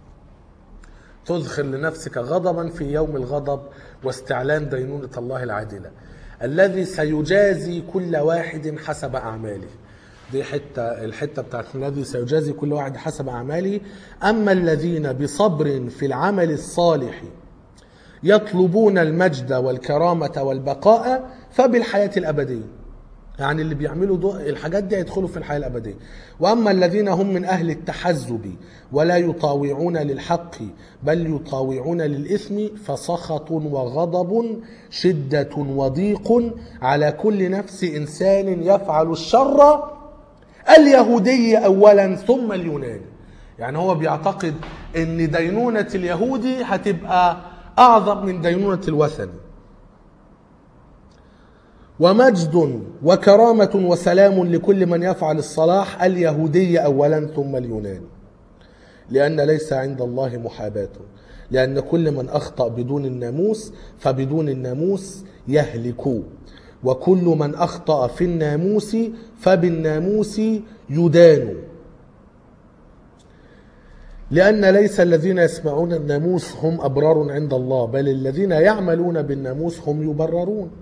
تذخر لنفسك غضبا في يوم الغضب واستعلان دينونة الله العادلة الذي سيجازي كل واحد حسب أعماله دي حتة الحتة بتاعت الذي سيجازي كل واحد حسب أعماله أما الذين بصبر في العمل الصالح يطلبون المجد والكرامة والبقاء فبالحياة الأبدية يعني اللي بيعملوا دو الحاجات دي يدخلوا في الحياة الأبدية وأما الذين هم من أهل التحزب ولا يطاوعون للحق بل يطاوعون للإثم فسخط وغضب شدة وضيق على كل نفس إنسان يفعل الشر اليهودي أولا ثم اليوناني يعني هو بيعتقد ان دينونة اليهودي هتبقى اعظم من دينونة الوثني ومجد وكرامة وسلام لكل من يفعل الصلاح اليهودي اولا ثم اليوناني لان ليس عند الله محاباة لان كل من اخطأ بدون الناموس فبدون الناموس يهلك وكل من اخطأ في الناموس فبالناموس يدان لأن ليس الذين يسمعون الناموس هم أبرار عند الله بل الذين يعملون بالناموس هم يبررون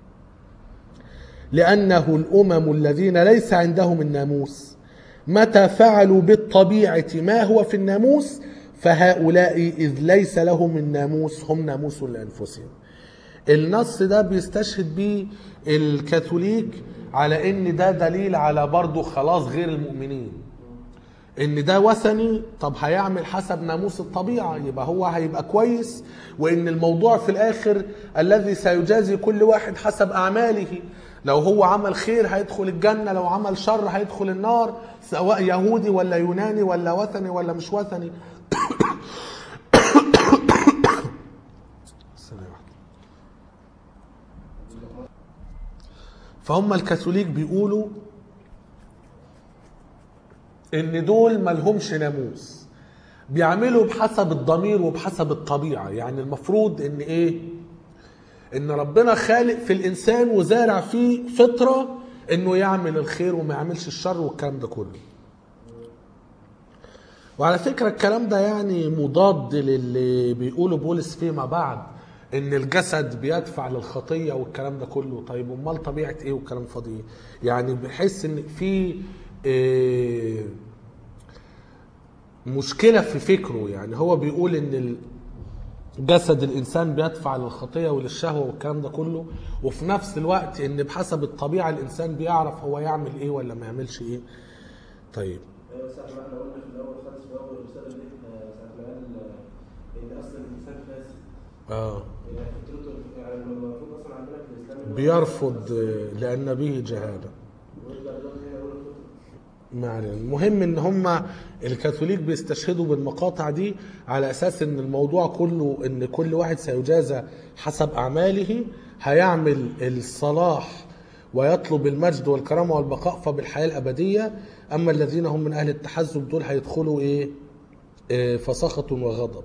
لأنه الأمم الذين ليس عندهم الناموس متى فعلوا بالطبيعة ما هو في الناموس فهؤلاء إذ ليس لهم الناموس هم ناموس لأنفسهم النص ده بيستشهد به الكاثوليك على ان ده دليل على برضه خلاص غير المؤمنين ان ده وثني طب هيعمل حسب ناموس الطبيعه يبقى هو هيبقى كويس وان الموضوع في الاخر الذي سيجازي كل واحد حسب اعماله لو هو عمل خير هيدخل الجنه لو عمل شر هيدخل النار سواء يهودي ولا يوناني ولا وثني ولا مش وثني فهم الكاثوليك بيقولوا ان دول ملهمش ناموس بيعملوا بحسب الضمير وبحسب الطبيعه يعني المفروض ان ايه ان ربنا خالق في الانسان وزارع فيه فطره انه يعمل الخير وما يعملش الشر والكلام ده كله وعلى فكره الكلام ده يعني مضاد للي بيقوله بولس فيما بعد ان الجسد بيدفع للخطيه والكلام ده كله طيب امال طبيعه ايه والكلام فاضي ايه يعني بحس ان في إيه مشكله في فكره يعني هو بيقول ان ال- جسد الانسان بيدفع للخطيه وللشهوه والكلام ده كله وفي نفس الوقت ان بحسب الطبيعه الانسان بيعرف هو يعمل ايه ولا ما يعملش ايه طيب ايوه ساعة ما احنا قلنا في الاول خالص في اول الرساله دي آه، ساعة ما قال آه، ان اصلا الانسان فاسد اه يعني فطرته يعني المفروض اصلا عندنا في الاسلام إن هو بيرفض آه، لان به جهاله ويرجع لهم هنا يقول الفطره ما علينا المهم ان هم الكاثوليك بيستشهدوا بالمقاطع دي على اساس ان الموضوع كله ان كل واحد سيجازى حسب اعماله هيعمل الصلاح ويطلب المجد والكرامه والبقاء فبالحياه الابديه اما الذين هم من اهل التحزب دول هيدخلوا ايه آه، فسخط وغضب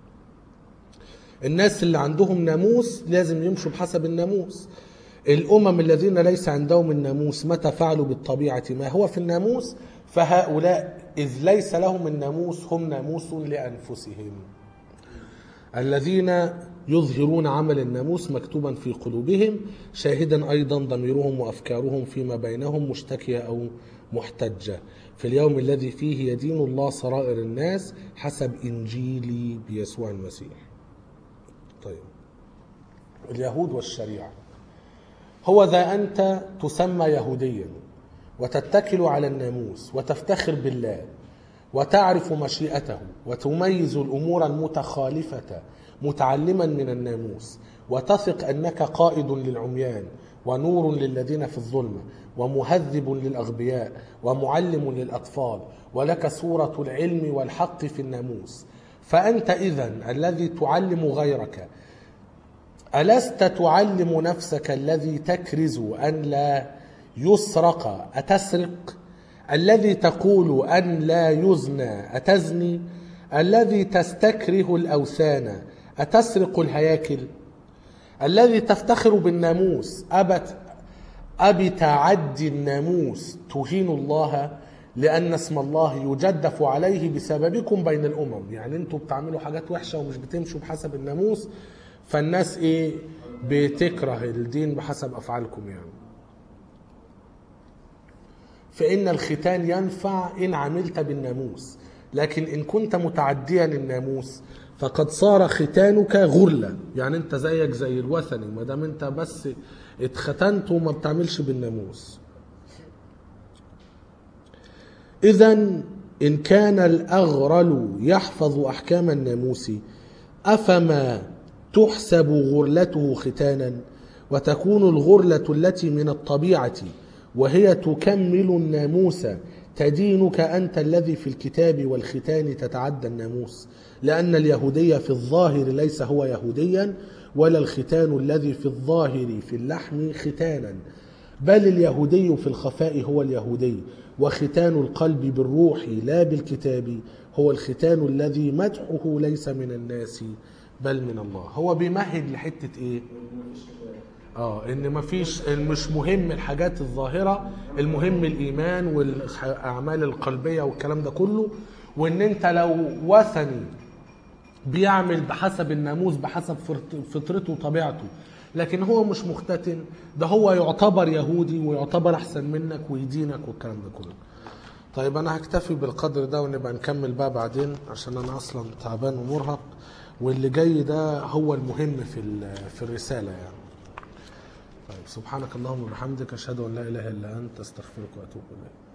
الناس اللي عندهم ناموس لازم يمشوا بحسب الناموس الأمم الذين ليس عندهم الناموس متى فعلوا بالطبيعة ما هو في الناموس فهؤلاء إذ ليس لهم الناموس هم ناموس لأنفسهم الذين يظهرون عمل الناموس مكتوبا في قلوبهم شاهدا أيضا ضميرهم وأفكارهم فيما بينهم مشتكية أو محتجة في اليوم الذي فيه يدين الله سرائر الناس حسب إنجيلي بيسوع المسيح طيب اليهود والشريعة هو ذا أنت تسمى يهوديا وتتكل على الناموس وتفتخر بالله وتعرف مشيئته وتميز الأمور المتخالفة متعلما من الناموس وتثق أنك قائد للعميان ونور للذين في الظلمة ومهذب للأغبياء ومعلم للأطفال ولك صورة العلم والحق في الناموس فأنت إذن الذي تعلم غيرك ألست تعلم نفسك الذي تكرز أن لا يسرق أتسرق الذي تقول أن لا يزنى أتزني الذي تستكره الأوثان أتسرق الهياكل الذي تفتخر بالناموس أبت أبي تعدي الناموس تهين الله لأن اسم الله يجدف عليه بسببكم بين الأمم يعني انتوا بتعملوا حاجات وحشة ومش بتمشوا بحسب الناموس فالناس ايه بتكره الدين بحسب أفعالكم يعني فإن الختان ينفع إن عملت بالناموس لكن إن كنت متعديا الناموس فقد صار ختانك غرلة يعني أنت زيك زي الوثني ما دام أنت بس اتختنت وما بتعملش بالناموس إذا إن كان الأغرل يحفظ أحكام الناموس أفما تحسب غرلته ختانا وتكون الغرلة التي من الطبيعة وهي تكمل الناموس تدينك أنت الذي في الكتاب والختان تتعدى الناموس لأن اليهودية في الظاهر ليس هو يهوديا ولا الختان الذي في الظاهر في اللحم ختانا بل اليهودي في الخفاء هو اليهودي وختان القلب بالروح لا بالكتاب هو الختان الذي مدحه ليس من الناس بل من الله هو بيمهد لحتة ايه اه ان مفيش مش مهم الحاجات الظاهرة المهم الايمان والاعمال القلبية والكلام ده كله وان انت لو وثني بيعمل بحسب الناموس بحسب فط- فطرته وطبيعته لكن هو مش مختتن ده هو يعتبر يهودي ويعتبر احسن منك ويدينك والكلام ده كله طيب انا هكتفي بالقدر ده ونبقى نكمل بقى بعدين عشان انا اصلا تعبان ومرهق واللي جاي ده هو المهم في ال- في الرساله يعني طيب سبحانك اللهم وبحمدك اشهد ان لا اله الا انت استغفرك واتوب اليك